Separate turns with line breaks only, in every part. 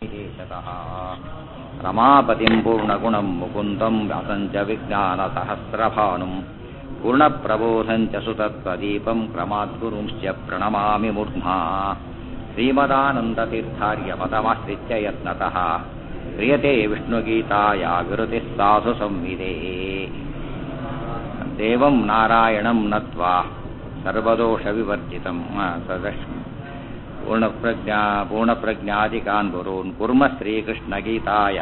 विशेषतः रमापतिं पूर्णगुणं मुकुन्दं व्यासं च विज्ञानसहस्रभानुं पूर्णप्रबोधं च सुतत्त्वदीपं क्रमाद्गुरुंश्च प्रणमामि मूर्ध्ना श्रीमदानन्दतीर्थार्यपदमाश्रित्य यत्नतः क्रियते विष्णुगीताया विरुतिः साधु संविदे देवं नारायणं नत्वा सर्वदोषविवर्जितं सदश् पूर्णप्रज्ञा पूर्णप्रज्ञादिकान् गुरून् कुर्म ಶ್ರೀಕೃಷ್ಣಗೀತಾಯ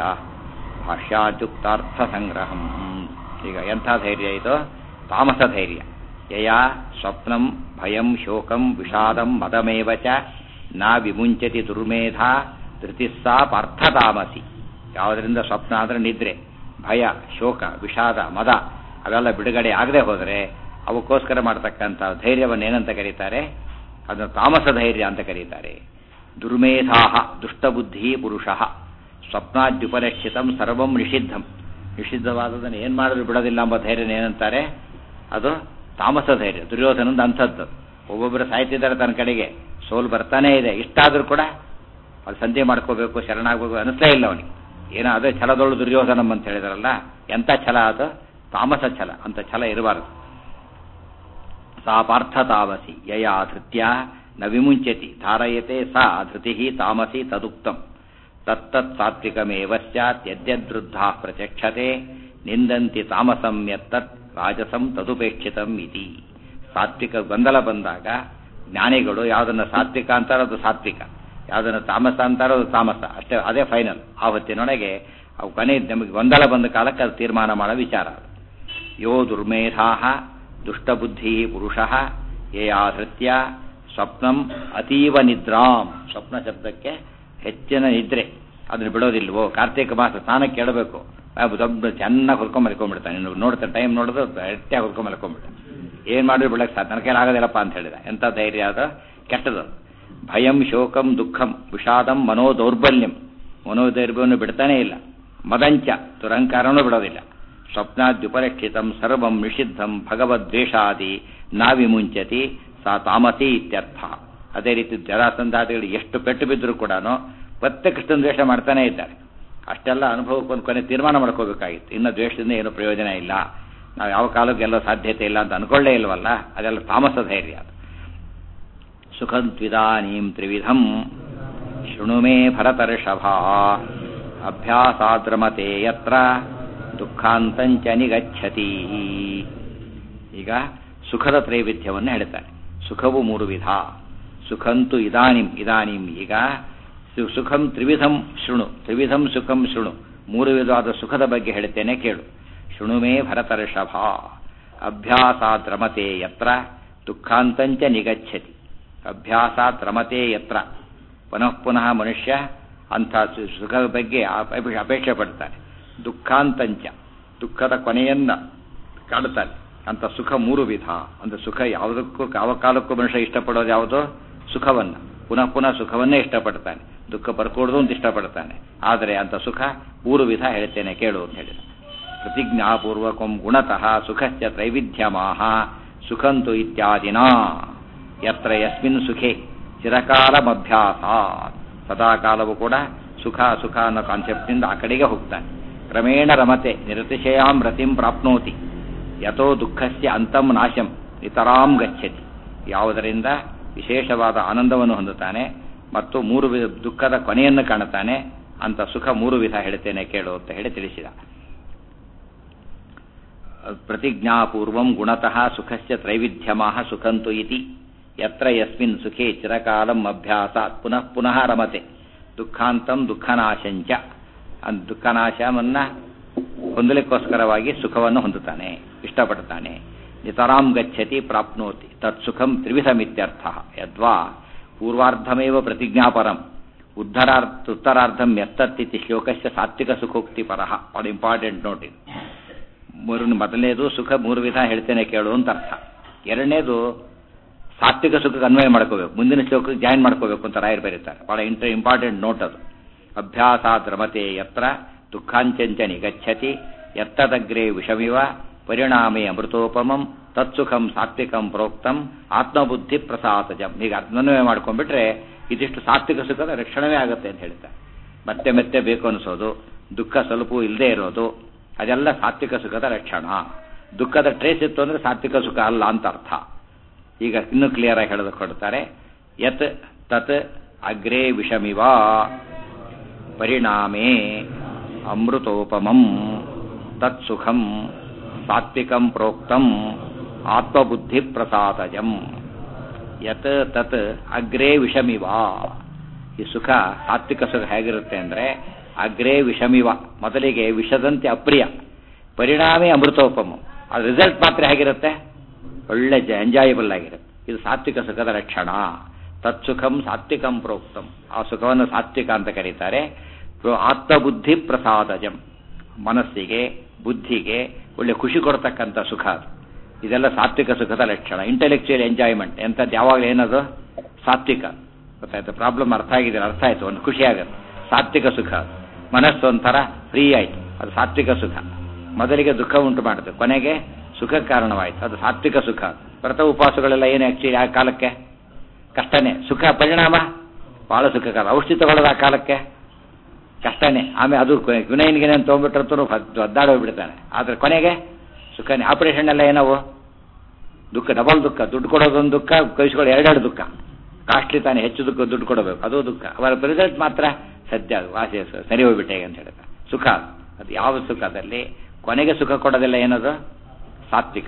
ಭಾಷ್ಯಾದ್ಯುಕ್ತಾರ್ಥಸಂಗ್ರಹಂ ಈಗ ಎಂಥ ಧೈರ್ಯ ಇದು ತಾಮಸ ಧೈರ್ಯ ಯಯ ಸ್ವಪ್ನಂ ಭಯಂ ಶೋಕಂ ವಿಷಾದಂ ಮದಮೇವ ಚ ನ ವಿಮುಂಚತಿ ದುರ್ಮೇಧಾ ಧೃತಿಸ್ಸಾ ಪಾರ್ಥತಾಮಸಿ ಯಾವುದರಿಂದ ಸ್ವಪ್ನ ಅಂದರೆ ನಿದ್ರೆ ಭಯ ಶೋಕ ವಿಷಾದ ಮದ ಅವೆಲ್ಲ ಬಿಡುಗಡೆ ಆಗದೆ ಹೋದರೆ ಅವಕ್ಕೋಸ್ಕರ ಮಾಡ್ತಕ್ಕಂಥ ಧೈರ್ಯವನ್ನು ಏನಂತ ಕರೀತಾರೆ ಅದನ್ನು ತಾಮಸ ಧೈರ್ಯ ಅಂತ ಕರೀತಾರೆ ದುರ್ಮೇಧಾಹ ದುಷ್ಟಬುದ್ಧಿ ಪುರುಷ ಸ್ವಪ್ನಾದ್ಯುಪಲಕ್ಷಿತಂ ಸರ್ವಂ ನಿಷಿದ್ಧಂ ನಿಷಿದ್ಧವಾದದನ್ನು ಏನು ಮಾಡಿದ್ರು ಬಿಡೋದಿಲ್ಲ ಎಂಬ ಧೈರ್ಯನ ಏನಂತಾರೆ ಅದು ತಾಮಸ ಧೈರ್ಯ ದುರ್ಯೋಧನದ ಅಂಥದ್ದು ಒಬ್ಬೊಬ್ಬರು ಸಾಯ್ತಿದ್ದಾರೆ ತನ್ನ ಕಡೆಗೆ ಸೋಲು ಬರ್ತಾನೇ ಇದೆ ಇಷ್ಟಾದರೂ ಕೂಡ ಅದು ಸಂಧೆ ಮಾಡ್ಕೋಬೇಕು ಶರಣಾಗಬೇಕು ಅನಿಸ್ಲೇ ಇಲ್ಲ ಅವನಿಗೆ ಏನೋ ಅದೇ ಛಲದೊಳು ದುರ್ಯೋಧನಂ ಅಂತ ಹೇಳಿದಾರಲ್ಲ ಎಂಥ ಛಲ ಅದು ತಾಮಸ ಛಲ ಅಂತ ಛಲ ಇರಬಾರದು ಸಾ ಪಾರ್ಥ ತಾಮಸಿ ಯಯಾ ಧೃತ್ಯ ನ ವಿಮುಂಚತಿ ಧಾರಯತೆ ಸಾ ಧೃತಿ ತಾಮಸಿ ತದುಕ್ತಂ ತತ್ತತ್ ಸಾತ್ವಿಕಮೇವ ಸ್ಯಾತ್ ಯದ್ಯದೃದ್ಧಾ ಪ್ರಚಕ್ಷತೆ ನಿಂದಂತಿ ತಾಮಸಂ ಯತ್ತತ್ ರಾಜಸಂ ತದುಪೇಕ್ಷಿತಂ ಇತಿ ಸಾತ್ವಿಕ ಗೊಂದಲ ಬಂದಾಗ ಜ್ಞಾನಿಗಳು ಯಾವುದನ್ನು ಸಾತ್ವಿಕ ಅಂತಾರೋ ಅದು ಸಾತ್ವಿಕ ಯಾವುದನ್ನು ತಾಮಸ ಅಂತಾರೋ ಅದು ತಾಮಸ ಅಷ್ಟೇ ಅದೇ ಫೈನಲ್ ಆ ಹೊತ್ತಿನೊಳಗೆ ಅವು ಕೊನೆ ನಮಗೆ ಗೊಂದಲ ಬಂದ ಕಾಲಕ್ಕೆ ಅದು ತೀರ್ಮಾನ ಮಾಡೋ ವಿಚಾರ ಯೋ ದುರ್ಮೇಧಾ ದುಷ್ಟಬುದ್ಧಿ ಪುರುಷ ಯಯಾಧೃತ್ಯ ಸ್ವಪ್ನಂ ಅತೀವ ನಿದ್ರಾಂ ಸ್ವಪ್ನ ಶಬ್ದಕ್ಕೆ ಹೆಚ್ಚಿನ ನಿದ್ರೆ ಅದನ್ನು ಬಿಡೋದಿಲ್ವೋ ಕಾರ್ತಿಕ ಮಾಸ ಸ್ನಾನಕ್ಕೆ ಕೇಳಬೇಕು ದೊಡ್ಡ ಚೆನ್ನಾಗಿ ಹುರ್ಕೊಂಡ್ ಮಲ್ಕೊಂಡ್ಬಿಡ್ತಾನೆ ನೀವು ನೋಡ್ತಾರೆ ಟೈಮ್ ನೋಡಿದ್ರೆ ಗಟ್ಟಿಯಾಗಿ ಹುರ್ಕೊಂಡ್ ಮಲ್ಕೊಂಡ್ಬಿಡ್ತಾನೆ ಏನು ಮಾಡಿದ್ರು ಬಿಡಕ್ಕೆ ಸಾಧ್ಯ ನನ್ನ ಕೈಲಿ ಆಗೋದಿಲ್ಲಪ್ಪ ಅಂತ ಹೇಳಿದ ಎಂಥ ಧೈರ್ಯ ಅದು ಕೆಟ್ಟದು ಭಯಂ ಶೋಕಂ ದುಃಖಂ ವಿಷಾದಂ ಮನೋದೌರ್ಬಲ್ಯಂ ಮನೋದೌರ್ಬಲ್ಯವನ್ನು ಬಿಡ್ತಾನೇ ಇಲ್ಲ ಮದಂಚ ದುರಹಂಕಾರನೂ ಬಿಡೋದಿಲ್ಲ ಸ್ವಪ್ನಾದ್ಯುಪರಕ್ಷಿತಂ ಸರ್ವಂ ನಿಷಿದ್ಧಂ ಭಗವದ್ವೇಷಾದಿ ನಾವಿಮುಂಚತಿ ಸಾ ತಾಮಸಿ ಇತ್ಯರ್ಥ ಅದೇ ರೀತಿ ಜರಾಸಂಧಾದಿಗಳು ಎಷ್ಟು ಪೆಟ್ಟು ಬಿದ್ದರೂ ಕೂಡ ಮತ್ತೆ ಕೃಷ್ಣನ ದ್ವೇಷ ಮಾಡ್ತಾನೇ ಇದ್ದಾರೆ ಅಷ್ಟೆಲ್ಲ ಅನುಭವಕ್ಕೆ ಒಂದು ಕೊನೆ ತೀರ್ಮಾನ ಮಾಡ್ಕೋಬೇಕಾಗಿತ್ತು ಇನ್ನು ದ್ವೇಷದಿಂದ ಏನು ಪ್ರಯೋಜನ ಇಲ್ಲ ನಾವು ಯಾವ ಕಾಲಕ್ಕೆ ಎಲ್ಲ ಸಾಧ್ಯತೆ ಇಲ್ಲ ಅಂತ ಅನ್ಕೊಳ್ಳೇ ಇಲ್ವಲ್ಲ ಅದೆಲ್ಲ ತಾಮಸ ಧೈರ್ಯ ಅದು ಸುಖಂ ತ್ವಿದಾನೀಂ ತ್ರಿವಿಧಂ ಶೃಣು ಮೇ ಭರತರ್ಷಭ ಅಭ್ಯಾಸಾದ್ರಮತೆ ಯತ್ರ ದುಃಖಾಂತಂಚ ನಿಗಚ್ಚತಿ ಈಗ ಸುಖದ ತ್ರೈವಿಧ್ಯವನ್ನು ಹೇಳ್ತಾರೆ ಸುಖವು ಮೂರು ವಿಧ ಸುಖಂತು ಇದಾನಿಂ ಇದಾನಿಂ ಈಗ ಸುಖಂ ತ್ರಿವಿಧಂ ಶೃಣು ತ್ರಿವಿಧಂ ಸುಖಂ ಶೃಣು ಮೂರು ವಿಧವಾದ ಸುಖದ ಬಗ್ಗೆ ಹೇಳ್ತೇನೆ ಕೇಳು ಶೃಣುಮೇ ಭರತರ್ಷಭ ಅಭ್ಯಾಸಾತ್ ರಮತೆ ಯತ್ರ ದುಃಖಾಂತಂಚ ನಿಗಚ್ಚತಿ ಅಭ್ಯಾಸಾತ್ ರಮತೆ ಯತ್ರ ಪುನಃ ಪುನಃ ಮನುಷ್ಯ ಅಂಥ ಸುಖದ ಬಗ್ಗೆ ಅಪೇಕ್ಷೆ ಪಡ್ತಾನೆ ದುಃಖಾಂತಂಚ ದುಃಖದ ಕೊನೆಯನ್ನ ಕಾಡುತ್ತಾನೆ ಅಂತ ಸುಖ ಮೂರು ವಿಧ ಅಂದ್ರೆ ಸುಖ ಯಾವುದಕ್ಕೂ ಯಾವ ಕಾಲಕ್ಕೂ ಮನುಷ್ಯ ಇಷ್ಟಪಡೋದು ಯಾವುದೋ ಸುಖವನ್ನ ಪುನಃ ಪುನಃ ಸುಖವನ್ನೇ ಇಷ್ಟಪಡ್ತಾನೆ ದುಃಖ ಬರ್ಕೊಡೋದು ಅಂತ ಇಷ್ಟಪಡ್ತಾನೆ ಆದರೆ ಅಂತ ಸುಖ ಮೂರು ವಿಧ ಹೇಳ್ತೇನೆ ಕೇಳು ಅಂತ ಹೇಳಿದ ಪ್ರತಿಜ್ಞಾಪೂರ್ವಕಂ ಗುಣತಃ ಸುಖಸ್ಯ ತ್ರೈವಿಧ್ಯಮಾಹ ಸುಖಂತು ಇತ್ಯಾದಿನ ಯತ್ರ ಯಸ್ಮಿನ್ ಸುಖೆ ಚಿರಕಾಲಮಭ್ಯಾಸ ಸದಾಕಾಲವೂ ಕೂಡ ಸುಖ ಸುಖ ಅನ್ನೋ ಕಾನ್ಸೆಪ್ಟ್ನಿಂದ ಆ ಕಡೆಗೆ ಹೋಗ್ತಾನೆ ಕ್ರಮೇಣ ರಮತೆ ನಿರತಿಶಯಾಂ ರತಿಂ ಪ್ರಾಪ್ನೋತಿ ಯಥೋ ದುಃಖಸ್ಯ ಅಂತಂ ನಾಶಂ ಇತರಾಂ ಗಚ್ಚತಿ ಯಾವುದರಿಂದ ವಿಶೇಷವಾದ ಆನಂದವನ್ನು ಹೊಂದುತ್ತಾನೆ ಮತ್ತು ಮೂರು ವಿಧ ದುಃಖದ ಕೊನೆಯನ್ನು ಕಾಣುತ್ತಾನೆ ಅಂತ ಸುಖ ಮೂರು ವಿಧ ಹೇಳ್ತೇನೆ ಕೇಳು ಅಂತ ಹೇಳಿ ತಿಳಿಸಿದ ಪ್ರತಿಜ್ಞಾಪೂರ್ವಂ ಗುಣತಃ ಸುಖಸ್ಯ ತ್ರೈವಿಧ್ಯಮಾಹ ಸುಖಂತು ಇತಿ ಯತ್ರ ಯಸ್ಮಿನ್ ಸುಖೇ ಚಿರಕಾಲಂ ಅಭ್ಯಾಸಾತ್ ಪುನಃ ಪುನಃ ರಮತೆ ದುಃಖಾಂತಂ ದುಃಖನಾಶಂಚ ದುಃಖನಾಶವನ್ನ ಹೊಂದಲಿಕ್ಕೋಸ್ಕರವಾಗಿ ಸುಖವನ್ನು ಹೊಂದುತ್ತಾನೆ ಇಷ್ಟಪಡ್ತಾನೆ ನಿತರಾಂ ಗಚ್ಚತಿ ಪ್ರಾಪ್ನೋತಿ ತತ್ಸುಖಂ ತ್ರಿವಿಧಮಿತ್ಯರ್ಥ ಯದ್ವಾ ಪೂರ್ವಾರ್ಧಮೇವ ಪ್ರತಿಜ್ಞಾಪರಂ ಉತ್ತರಾರ್ಥ ಉತ್ತರಾರ್ಧಂ ಎತ್ತತ್ತಿತಿ ಶ್ಲೋಕಸ್ಯ ಸಾತ್ವಿಕ ಸುಖೋಕ್ತಿ ಪರಹ ಭಾಳ ಇಂಪಾರ್ಟೆಂಟ್ ನೋಟ್ ಇದು ಮೂರು ಮೊದಲನೇದು ಸುಖ ಮೂರು ವಿಧ ಹೇಳ್ತೇನೆ ಕೇಳು ಅಂತ ಅರ್ಥ ಎರಡನೇದು ಸಾತ್ವಿಕ ಸುಖಕ್ಕೆ ಅನ್ವಯ ಮಾಡ್ಕೋಬೇಕು ಮುಂದಿನ ಶ್ಲೋಕಕ್ಕೆ ಜಾಯಿನ್ ಮಾಡ್ಕೋಬೇಕು ಅಂತ ರಾಯರು ಬರೀತಾರೆ ಭಾಳ ಇಂಟ್ರ ಇಂಪಾರ್ಟೆಂಟ್ ನೋಟ್ ಅದು ಅಭ್ಯಾಸಾತ್ ರಮತೆ ಯತ್ರ ದುಃಖಾಂಚಂಚ ನಿಗಚ್ಚತಿ ಎತ್ತದಗ್ರೆ ವಿಷಮಿವ ಪರಿಣಾಮೇ ಅಮೃತೋಪಮಂ ತತ್ಸುಖಂ ಸಾತ್ವಿಕಂ ಪ್ರೋಕ್ತಂ ಆತ್ಮಬುದ್ಧಿ ಪ್ರಸಾಸಜಂ ಹೀಗೆ ಅನ್ವಯ ಮಾಡ್ಕೊಂಡ್ಬಿಟ್ರೆ ಇದಿಷ್ಟು ಸಾತ್ವಿಕ ಸುಖದ ರಕ್ಷಣವೇ ಆಗುತ್ತೆ ಅಂತ ಹೇಳ್ತಾರೆ ಮತ್ತೆ ಮತ್ತೆ ಬೇಕು ಅನಿಸೋದು ದುಃಖ ಸ್ವಲ್ಪ ಇಲ್ಲದೆ ಇರೋದು ಅದೆಲ್ಲ ಸಾತ್ವಿಕ ಸುಖದ ಲಕ್ಷಣ ದುಃಖದ ಟ್ರೇಸ್ ಇತ್ತು ಅಂದರೆ ಸಾತ್ವಿಕ ಸುಖ ಅಲ್ಲ ಅಂತ ಅರ್ಥ ಈಗ ಇನ್ನೂ ಕ್ಲಿಯರ್ ಆಗಿ ಹೇಳೋದು ಕೊಡ್ತಾರೆ ಯತ್ ತತ್ ಅಗ್ರೇ ವಿಷಮಿವ ಪರಿಣಾಮೇ ಅಮೃತೋಪಮಂ ತತ್ ಸುಖಂ ಸಾತ್ವಿಕಂ ಪ್ರೋಕ್ತಂ ಆತ್ಮಬುದ್ಧಿ ಪ್ರಸಾದಜಂ ಯತ್ ತತ್ ಅಗ್ರೇ ವಿಷಮಿವ ಈ ಸುಖ ಸಾತ್ವಿಕ ಸುಖ ಹೇಗಿರುತ್ತೆ ಅಂದರೆ ಅಗ್ರೇ ವಿಷಮಿವ ಮೊದಲಿಗೆ ವಿಷದಂತೆ ಅಪ್ರಿಯ ಪರಿಣಾಮೇ ಅಮೃತೋಪಮ ಅದು ರಿಸಲ್ಟ್ ಮಾತ್ರ ಹೇಗಿರುತ್ತೆ ಒಳ್ಳೆ ಎಂಜಾಯಬಲ್ ಆಗಿರುತ್ತೆ ಇದು ಸಾತ್ವಿಕ ಸುಖದ ಲಕ್ಷಣ ತತ್ಸುಖಂ ಸಾತ್ವಿಕಂ ಪ್ರೋಕ್ತಂ ಆ ಸುಖವನ್ನು ಸಾತ್ವಿಕ ಅಂತ ಕರೀತಾರೆ ಆತ್ಮಬುದ್ಧಿ ಪ್ರಸಾದಜಂ ಮನಸ್ಸಿಗೆ ಬುದ್ಧಿಗೆ ಒಳ್ಳೆ ಖುಷಿ ಕೊಡ್ತಕ್ಕಂಥ ಸುಖ ಅದು ಇದೆಲ್ಲ ಸಾತ್ವಿಕ ಸುಖದ ಲಕ್ಷಣ ಇಂಟೆಲೆಕ್ಚುಯಲ್ ಎಂಜಾಯ್ಮೆಂಟ್ ಎಂಥದ್ದು ಯಾವಾಗಲೂ ಏನದು ಸಾತ್ವಿಕ ಗೊತ್ತಾಯ್ತು ಪ್ರಾಬ್ಲಮ್ ಅರ್ಥ ಆಗಿದೆ ಅರ್ಥ ಆಯ್ತು ಒಂದು ಖುಷಿ ಆಗುತ್ತೆ ಸಾತ್ವಿಕ ಸುಖ ಮನಸ್ಸು ಒಂಥರ ಫ್ರೀ ಆಯ್ತು ಅದು ಸಾತ್ವಿಕ ಸುಖ ಮೊದಲಿಗೆ ದುಃಖ ಉಂಟು ಮಾಡುತ್ತೆ ಕೊನೆಗೆ ಸುಖ ಕಾರಣವಾಯಿತು ಅದು ಸಾತ್ವಿಕ ಸುಖ ವ್ರತ ಉಪವಾಸಗಳೆಲ್ಲ ಏನು ಆಕ್ಚುಲಿ ಆ ಕಾಲಕ್ಕೆ ಕಷ್ಟನೇ ಸುಖ ಪರಿಣಾಮ ಬಹಳ ಸುಖ ಕಾಲ ಔಷಧಿ ತಗೊಳ್ಳೋದು ಆ ಕಾಲಕ್ಕೆ ಕಷ್ಟನೇ ಆಮೇಲೆ ಅದು ವಿನಯನ್ಗೆ ತೊಗೊಂಡ್ಬಿಟ್ರಂತೂ ಒದ್ದಾಡೋಗ್ಬಿಡ್ತಾನೆ ಆದರೆ ಕೊನೆಗೆ ಸುಖನೇ ಆಪರೇಷನ್ ಎಲ್ಲ ಏನವು ದುಃಖ ಡಬಲ್ ದುಃಖ ದುಡ್ಡು ಕೊಡೋದೊಂದು ದುಃಖ ಕಳಿಸ್ಕೊಳ್ಳೋ ಎರಡೆರಡು ದುಃಖ ಕಾಸ್ಟ್ಲಿ ತಾನೇ ಹೆಚ್ಚು ದುಃಖ ದುಡ್ಡು ಕೊಡಬೇಕು ಅದು ದುಃಖ ಅವರ ರಿಸಲ್ಟ್ ಮಾತ್ರ ಸದ್ಯ ವಾಸಿ ಸರಿ ಹೋಗ್ಬಿಟ್ಟೆ ಅಂತ ಹೇಳಿದ ಸುಖ ಅದು ಯಾವ ಸುಖದಲ್ಲಿ ಕೊನೆಗೆ ಸುಖ ಕೊಡೋದಿಲ್ಲ ಏನದು ಸಾತ್ವಿಕ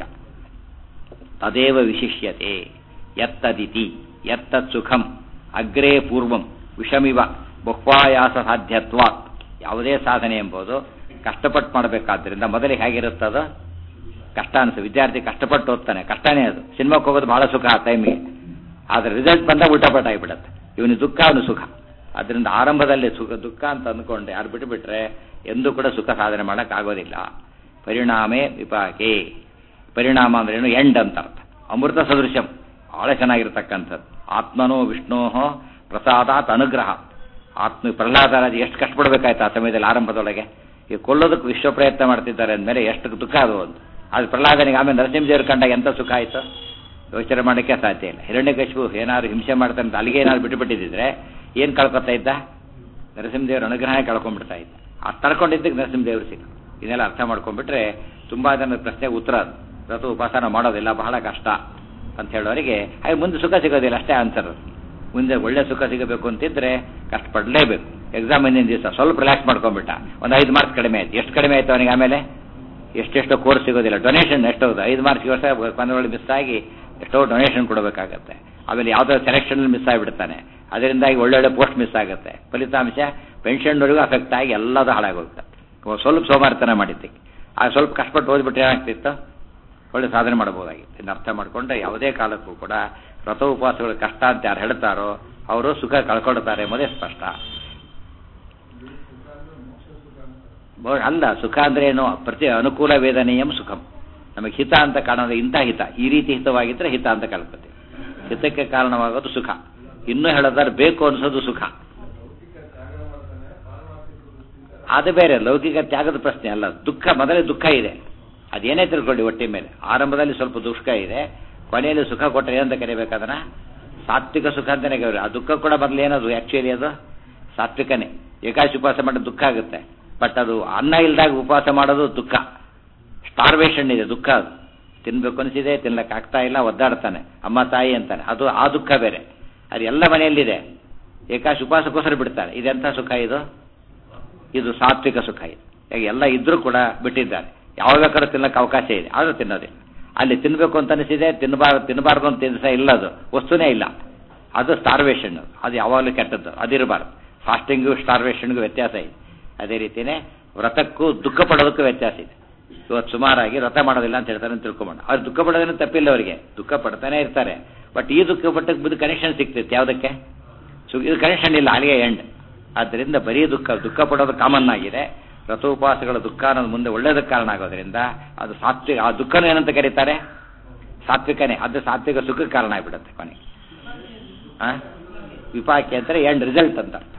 ತದೇವ ವಿಶಿಷ್ಯತೆ ಎತ್ತದಿತಿ ಎತ್ತತ್ ಸುಖಂ ಅಗ್ರೇ ಪೂರ್ವಂ ವಿಷಮಿವ ಬಹ್ವಾಯಾಸ ಸಾಧ್ಯತ್ವಾತ್ ಯಾವುದೇ ಸಾಧನೆ ಎಂಬುದು ಕಷ್ಟಪಟ್ಟು ಮಾಡಬೇಕಾದ್ರಿಂದ ಮೊದಲಿಗೆ ಹೇಗಿರುತ್ತದು ಕಷ್ಟ ಅನಿಸು ವಿದ್ಯಾರ್ಥಿ ಕಷ್ಟಪಟ್ಟು ಓದ್ತಾನೆ ಕಷ್ಟನೇ ಅದು ಸಿನಿಮಾಕ್ಕೆ ಹೋಗೋದು ಬಹಳ ಸುಖ ಆ ಟೈಮಿಗೆ ಆದರೆ ರಿಸಲ್ಟ್ ಬಂದಾಗ ಉಲ್ಟಾಪಟ ಆಗಿಬಿಡುತ್ತೆ ಇವನು ದುಃಖ ಅವನು ಸುಖ ಅದರಿಂದ ಆರಂಭದಲ್ಲಿ ಸುಖ ದುಃಖ ಅಂತ ಅಂದ್ಕೊಂಡೆ ಯಾರು ಬಿಟ್ಟು ಬಿಟ್ರೆ ಎಂದೂ ಕೂಡ ಸುಖ ಸಾಧನೆ ಮಾಡೋಕ್ಕಾಗೋದಿಲ್ಲ ಪರಿಣಾಮೇ ವಿಪಾಕೆ ಪರಿಣಾಮ ಅಂದ್ರೇನು ಎಂಡ್ ಅಂತ ಅರ್ಥ ಅಮೃತ ಸದೃಶಂ ಬಹಳ ಚೆನ್ನಾಗಿರ್ತಕ್ಕಂಥದ್ದು ಆತ್ಮನೋ ವಿಷ್ಣೋ ಪ್ರಸಾದಾತ್ ಅನುಗ್ರಹ ಆತ್ಮ ಪ್ರಹ್ಲಾದರಾಜ ಎಷ್ಟು ಕಷ್ಟಪಡಬೇಕಾಯ್ತು ಆ ಸಮಯದಲ್ಲಿ ಆರಂಭದೊಳಗೆ ಈಗ ಕೊಲ್ಲೋದಕ್ಕೆ ವಿಶ್ವ ಪ್ರಯತ್ನ ಮಾಡ್ತಿದ್ದಾರೆ ಅಂದಮೇಲೆ ಎಷ್ಟು ದುಃಖ ಅದು ಒಂದು ಅದು ಪ್ರಹ್ಲಾದನಿಗೆ ಆಮೇಲೆ ನರಸಿಂಹದೇವರು ಕಂಡಾಗ ಎಂಥ ಸುಖ ಆಯಿತು ಯೋಚನೆ ಮಾಡೋಕ್ಕೆ ಸಾಧ್ಯ ಇಲ್ಲ ಹಿರಣ್ಯಕಶಿಪು ಏನಾದ್ರು ಹಿಂಸೆ ಮಾಡ್ತಾನೆ ಅಂತ ಅಲ್ಲಿಗೆ ಏನಾದ್ರು ಬಿಟ್ಟು ಬಿಟ್ಟಿದ್ರೆ ಏನು ಕಳ್ಕೊತಾ ಇದ್ದ ನರಸಿಂಹದೇವರ ಅನುಗ್ರಹನೇ ಕಳ್ಕೊಂಡ್ಬಿಡ್ತಾ ಇದ್ದ ಆ ತಡ್ಕೊಂಡಿದ್ದಕ್ಕೆ ನರಸಿಂಹದೇವರು ಸಿಕ್ಕ ಇದನ್ನೆಲ್ಲ ಅರ್ಥ ಮಾಡ್ಕೊಂಡ್ಬಿಟ್ರೆ ತುಂಬ ಜನ ಪ್ರಶ್ನೆಗೆ ಉತ್ತರ ಅದು ವ್ರತ ಉಪಾಸನ ಮಾಡೋದಿಲ್ಲ ಬಹಳ ಕಷ್ಟ ಅಂತ ಹೇಳೋರಿಗೆ ಹಾಗೆ ಮುಂದೆ ಸುಖ ಸಿಗೋದಿಲ್ಲ ಅಷ್ಟೇ ಆನ್ಸರ್ ಮುಂದೆ ಒಳ್ಳೆ ಸುಖ ಸಿಗಬೇಕು ಅಂತಿದ್ರೆ ಕಷ್ಟಪಡಲೇಬೇಕು ಎಕ್ಸಾಮ್ ಹಿಂದಿನ ದಿವಸ ಸ್ವಲ್ಪ ರಿಲ್ಯಾಕ್ಸ್ ಮಾಡ್ಕೊಂಡ್ಬಿಟ್ಟ ಒಂದು ಐದು ಮಾರ್ಕ್ಸ್ ಕಡಿಮೆ ಆಯ್ತು ಎಷ್ಟು ಕಡಿಮೆ ಆಯ್ತು ಅವನಿಗೆ ಆಮೇಲೆ ಎಷ್ಟೆಷ್ಟೋ ಕೋರ್ಸ್ ಸಿಗೋದಿಲ್ಲ ಡೊನೇಷನ್ ಎಷ್ಟೋದು ಐದು ಮಾರ್ಕ್ಸ್ ವರ್ಷ ಕೊನೆಯೊಳಗೆ ಮಿಸ್ ಆಗಿ ಎಷ್ಟೋ ಡೊನೇಷನ್ ಕೊಡಬೇಕಾಗತ್ತೆ ಆಮೇಲೆ ಯಾವುದೋ ಸೆಲೆಕ್ಷನ್ ಮಿಸ್ ಆಗಿಬಿಡ್ತಾನೆ ಅದರಿಂದಾಗಿ ಒಳ್ಳೊಳ್ಳೆ ಪೋಸ್ಟ್ ಮಿಸ್ ಆಗುತ್ತೆ ಫಲಿತಾಂಶ ಪೆನ್ಷನ್ವರೆಗೂ ಅಫೆಕ್ಟ್ ಆಗಿ ಎಲ್ಲದೂ ಹಾಳಾಗೋಗುತ್ತೆ ಸ್ವಲ್ಪ ಸೋಮಾರಿತನ ಮಾಡಿದ್ದಕ್ಕೆ ಆ ಸ್ವಲ್ಪ ಕಷ್ಟಪಟ್ಟು ಓದ್ಬಿಟ್ರೆ ಏನಾಗ್ತಿತ್ತು ಒಳ್ಳೆ ಸಾಧನೆ ಮಾಡಬಹುದಾಗಿತ್ತು ಇನ್ನು ಅರ್ಥ ಮಾಡಿಕೊಂಡ್ರೆ ಯಾವುದೇ ಕಾಲಕ್ಕೂ ಕೂಡ ವ್ರತ ಉಪವಾಸಗಳು ಕಷ್ಟ ಅಂತ ಯಾರು ಹೇಳ್ತಾರೋ ಅವರು ಸುಖ ಕಳ್ಕೊಳ್ತಾರೆ ಎಂಬುದೇ ಸ್ಪಷ್ಟ ಅಲ್ಲ ಸುಖ ಅಂದ್ರೆ ಏನು ಪ್ರತಿ ಅನುಕೂಲ ವೇದನೆಯಂ ಸುಖಂ ನಮಗೆ ಹಿತ ಅಂತ ಕಾಣೋದು ಇಂಥ ಹಿತ ಈ ರೀತಿ ಹಿತವಾಗಿದ್ದರೆ ಹಿತ ಅಂತ ಕಳ್ಕೊತೀವಿ ಹಿತಕ್ಕೆ ಕಾರಣವಾಗೋದು ಸುಖ ಇನ್ನೂ ಹೇಳೋದಾದ್ರೆ ಬೇಕು ಅನ್ಸೋದು ಸುಖ ಅದು ಬೇರೆ ಲೌಕಿಕ ತ್ಯಾಗದ ಪ್ರಶ್ನೆ ಅಲ್ಲ ದುಃಖ ಮೊದಲೇ ದುಃಖ ಇದೆ ಅದೇನೇ ತಿಳ್ಕೊಳ್ಳಿ ಒಟ್ಟಿ ಮೇಲೆ ಆರಂಭದಲ್ಲಿ ಸ್ವಲ್ಪ ದುಃಖ ಇದೆ ಕೊನೆಯಲ್ಲಿ ಸುಖ ಕೊಟ್ಟರೆ ಏನಂತ ಕರಿಬೇಕದನ್ನ ಸಾತ್ವಿಕ ಸುಖ ಅಂತಾನೆ ಕರೀರಿ ಆ ದುಃಖ ಕೂಡ ಮೊದಲು ಏನದು ಆ್ಯಕ್ಚುಲಿ ಅದು ಸಾತ್ವಿಕನೇ ಏಕಾಶಿ ಉಪವಾಸ ಮಾಡೋದು ದುಃಖ ಆಗುತ್ತೆ ಬಟ್ ಅದು ಅನ್ನ ಇಲ್ದಾಗ ಉಪವಾಸ ಮಾಡೋದು ದುಃಖ ಸ್ಟಾರ್ವೇಷನ್ ಇದೆ ದುಃಖ ಅದು ತಿನ್ಬೇಕು ಅನಿಸಿದೆ ತಿನ್ಲಕ್ಕೆ ಆಗ್ತಾ ಇಲ್ಲ ಒದ್ದಾಡ್ತಾನೆ ಅಮ್ಮ ತಾಯಿ ಅಂತಾನೆ ಅದು ಆ ದುಃಖ ಬೇರೆ ಅದು ಎಲ್ಲ ಮನೆಯಲ್ಲಿದೆ ಏಕಾಶಿ ಉಪವಾಸಕ್ಕೋಸ್ಕರ ಬಿಡ್ತಾರೆ ಇದೆಂಥ ಸುಖ ಇದು ಇದು ಸಾತ್ವಿಕ ಸುಖ ಇದು ಈಗ ಎಲ್ಲ ಇದ್ರೂ ಕೂಡ ಬಿಟ್ಟಿದ್ದಾರೆ ಯಾವ ಬೇಕಾದ್ರೂ ತಿನ್ನಕ್ಕೆ ಅವಕಾಶ ಇದೆ ಆದರೂ ತಿನ್ನೋದಿಲ್ಲ ಅಲ್ಲಿ ತಿನ್ನಬೇಕು ಅಂತ ಅನಿಸಿದೆ ತಿನ್ನಬಾರ್ದು ತಿನ್ನಬಾರ್ದು ಅಂತ ತಿನ್ಸ ಇಲ್ಲ ಅದು ವಸ್ತುನೇ ಇಲ್ಲ ಅದು ಸ್ಟಾರ್ವೇಷನ್ ಅದು ಯಾವಾಗಲೂ ಕೆಟ್ಟದ್ದು ಅದಿರಬಾರ್ದು ಫಾಸ್ಟಿಂಗು ಸ್ಟಾರ್ವೇಷನ್ಗೂ ವ್ಯತ್ಯಾಸ ಇದೆ ಅದೇ ರೀತಿಯೇ ವ್ರತಕ್ಕೂ ದುಃಖ ಪಡೋದಕ್ಕೂ ವ್ಯತ್ಯಾಸ ಇದೆ ಇವತ್ತು ಸುಮಾರಾಗಿ ವ್ರತ ಮಾಡೋದಿಲ್ಲ ಅಂತ ಹೇಳ್ತಾರೆ ಅಂತ ತಿಳ್ಕೊಂಬೋಣ ಅವ್ರು ದುಃಖ ಪಡೋದೇನು ತಪ್ಪಿಲ್ಲ ಅವರಿಗೆ ದುಃಖ ಪಡ್ತಾನೆ ಇರ್ತಾರೆ ಬಟ್ ಈ ದುಃಖ ಪಟ್ಟಕ್ಕೆ ಬಿದ್ದು ಕನೆಕ್ಷನ್ ಸಿಗ್ತಿತ್ತು ಯಾವುದಕ್ಕೆ ಸೊ ಇದು ಕನೆಕ್ಷನ್ ಇಲ್ಲ ಅಲ್ಲಿಗೆ ಎಂಡ್ ಆದ್ದರಿಂದ ಬರೀ ದುಃಖ ದುಃಖ ಪಡೋದು ಕಾಮನ್ ಆಗಿದೆ ವ್ರತೋಪವಾಸಗಳ ದುಃಖ ಅನ್ನೋದು ಮುಂದೆ ಒಳ್ಳೇದಕ್ಕೆ ಕಾರಣ ಆಗೋದ್ರಿಂದ ಅದು ಸಾತ್ವಿಕ ಆ ದುಃಖನೂ ಏನಂತ ಕರೀತಾರೆ ಸಾತ್ವಿಕನೇ ಅದು ಸಾತ್ವಿಕ ಸುಖಕ್ಕೆ ಕಾರಣ ಆಗಿಬಿಡುತ್ತೆ ಕೊನೆಗೆ ಆ ವಿಪಾಕಿ ಅಂದರೆ ಎಂಡ್ ರಿಸಲ್ಟ್ ಅಂತ ಅರ್ಥ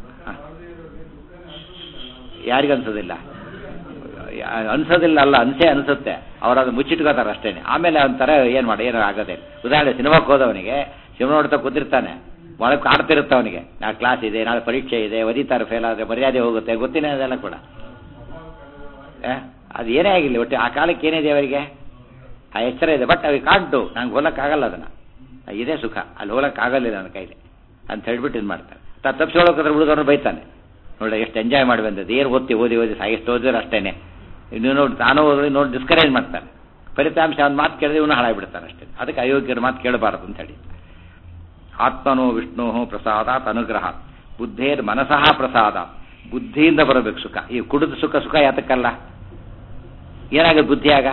ಯಾರಿಗನ್ಸೋದಿಲ್ಲ ಅನ್ಸೋದಿಲ್ಲ ಅಲ್ಲ ಅನ್ಸೇ ಅನ್ಸುತ್ತೆ ಅವ್ರು ಅದು ಮುಚ್ಚಿಟ್ಕೋತಾರೆ ಅಷ್ಟೇನೆ ಆಮೇಲೆ ಒಂಥರ ಏನು ಮಾಡಿ ಏನೋ ಆಗೋದೇ ಉದಾಹರಣೆ ಸಿನಿಮಾಕ್ಕೆ ಹೋದವನಿಗೆ ಸಿನಿಮಾ ನೋಡ್ತಾ ಕೂತಿರ್ತಾನೆ ಒಳಗೆ ಕಾಡ್ತಿರುತ್ತೆ ಅವನಿಗೆ ನಾಳೆ ಕ್ಲಾಸ್ ಇದೆ ನಾಳೆ ಪರೀಕ್ಷೆ ಇದೆ ಒದಿತಾರೆ ಫೇಲ್ ಆದರೆ ಮರ್ಯಾದೆ ಹೋಗುತ್ತೆ ಗೊತ್ತಿಲ್ಲ ಅದೆಲ್ಲ ಕೂಡ ಆ, ಅದು ಏನೇ ಆಗಿಲ್ಲ ಒಟ್ಟು ಆ ಕಾಲಕ್ಕೆ ಏನಿದೆ ಅವರಿಗೆ ಆ ಎಚ್ಚರ ಇದೆ ಬಟ್ ಅವ್ರಿಗೆ ಕಾಡ್ಡು ನಂಗೆ ಹೋಲಕ್ಕಾಗಲ್ಲ ಅದನ್ನು ಇದೇ ಸುಖ ಅಲ್ಲಿ ಹೋಲಕ್ಕಾಗಲ್ಲ ನನ್ನ ಕೈಲಿ ಅಂತ ಹೇಳ್ಬಿಟ್ಟು ಇದು ಮಾಡ್ತಾರೆ ತ ತಪ್ಪಿಸ್ಕೊಳ್ಳೋಕೆ ಹುಡುಗರು ಬೈತಾನೆ ನೋಡಿ ಎಷ್ಟು ಎಂಜಾಯ್ ಮಾಡಿ ಬಂದದ್ದು ಏನು ಓದ್ತಿ ಓದಿ ಓದಿ ಸಾ ಎಷ್ಟು ಓದಿದ್ರೆ ಅಷ್ಟೇನೆ ಇನ್ನು ನೋಡಿ ತಾನು ಓದಿ ನೋಡಿ ಡಿಸ್ಕರೇಜ್ ಮಾಡ್ತಾನೆ ಫಲಿತಾಂಶ ಅವ್ನ ಮಾತು ಕೇಳಿದ್ರೆ ಇವನು ಹಾಳಾಗ್ಬಿಡ್ತಾನೆ ಅಷ್ಟೇ ಅದಕ್ಕೆ ಅಯೋಗ್ಯರ ಮಾತು ಕೇಳಬಾರದು ಅಂತ ಹೇಳಿ ಆತ್ಮನೋ ವಿಷ್ಣು ಪ್ರಸಾದಾತ್ ಅನುಗ್ರಹ ಬುದ್ಧೇರ್ ಮನಸಃ ಪ್ರಸಾದ ಬುದ್ಧಿಯಿಂದ ಬರಬೇಕು ಸುಖ ಈ ಕುಡಿದ ಸುಖ ಸುಖ ಯಾತಕ್ಕಲ್ಲ ಏನಾಗುತ್ತೆ ಬುದ್ಧಿ ಆಗ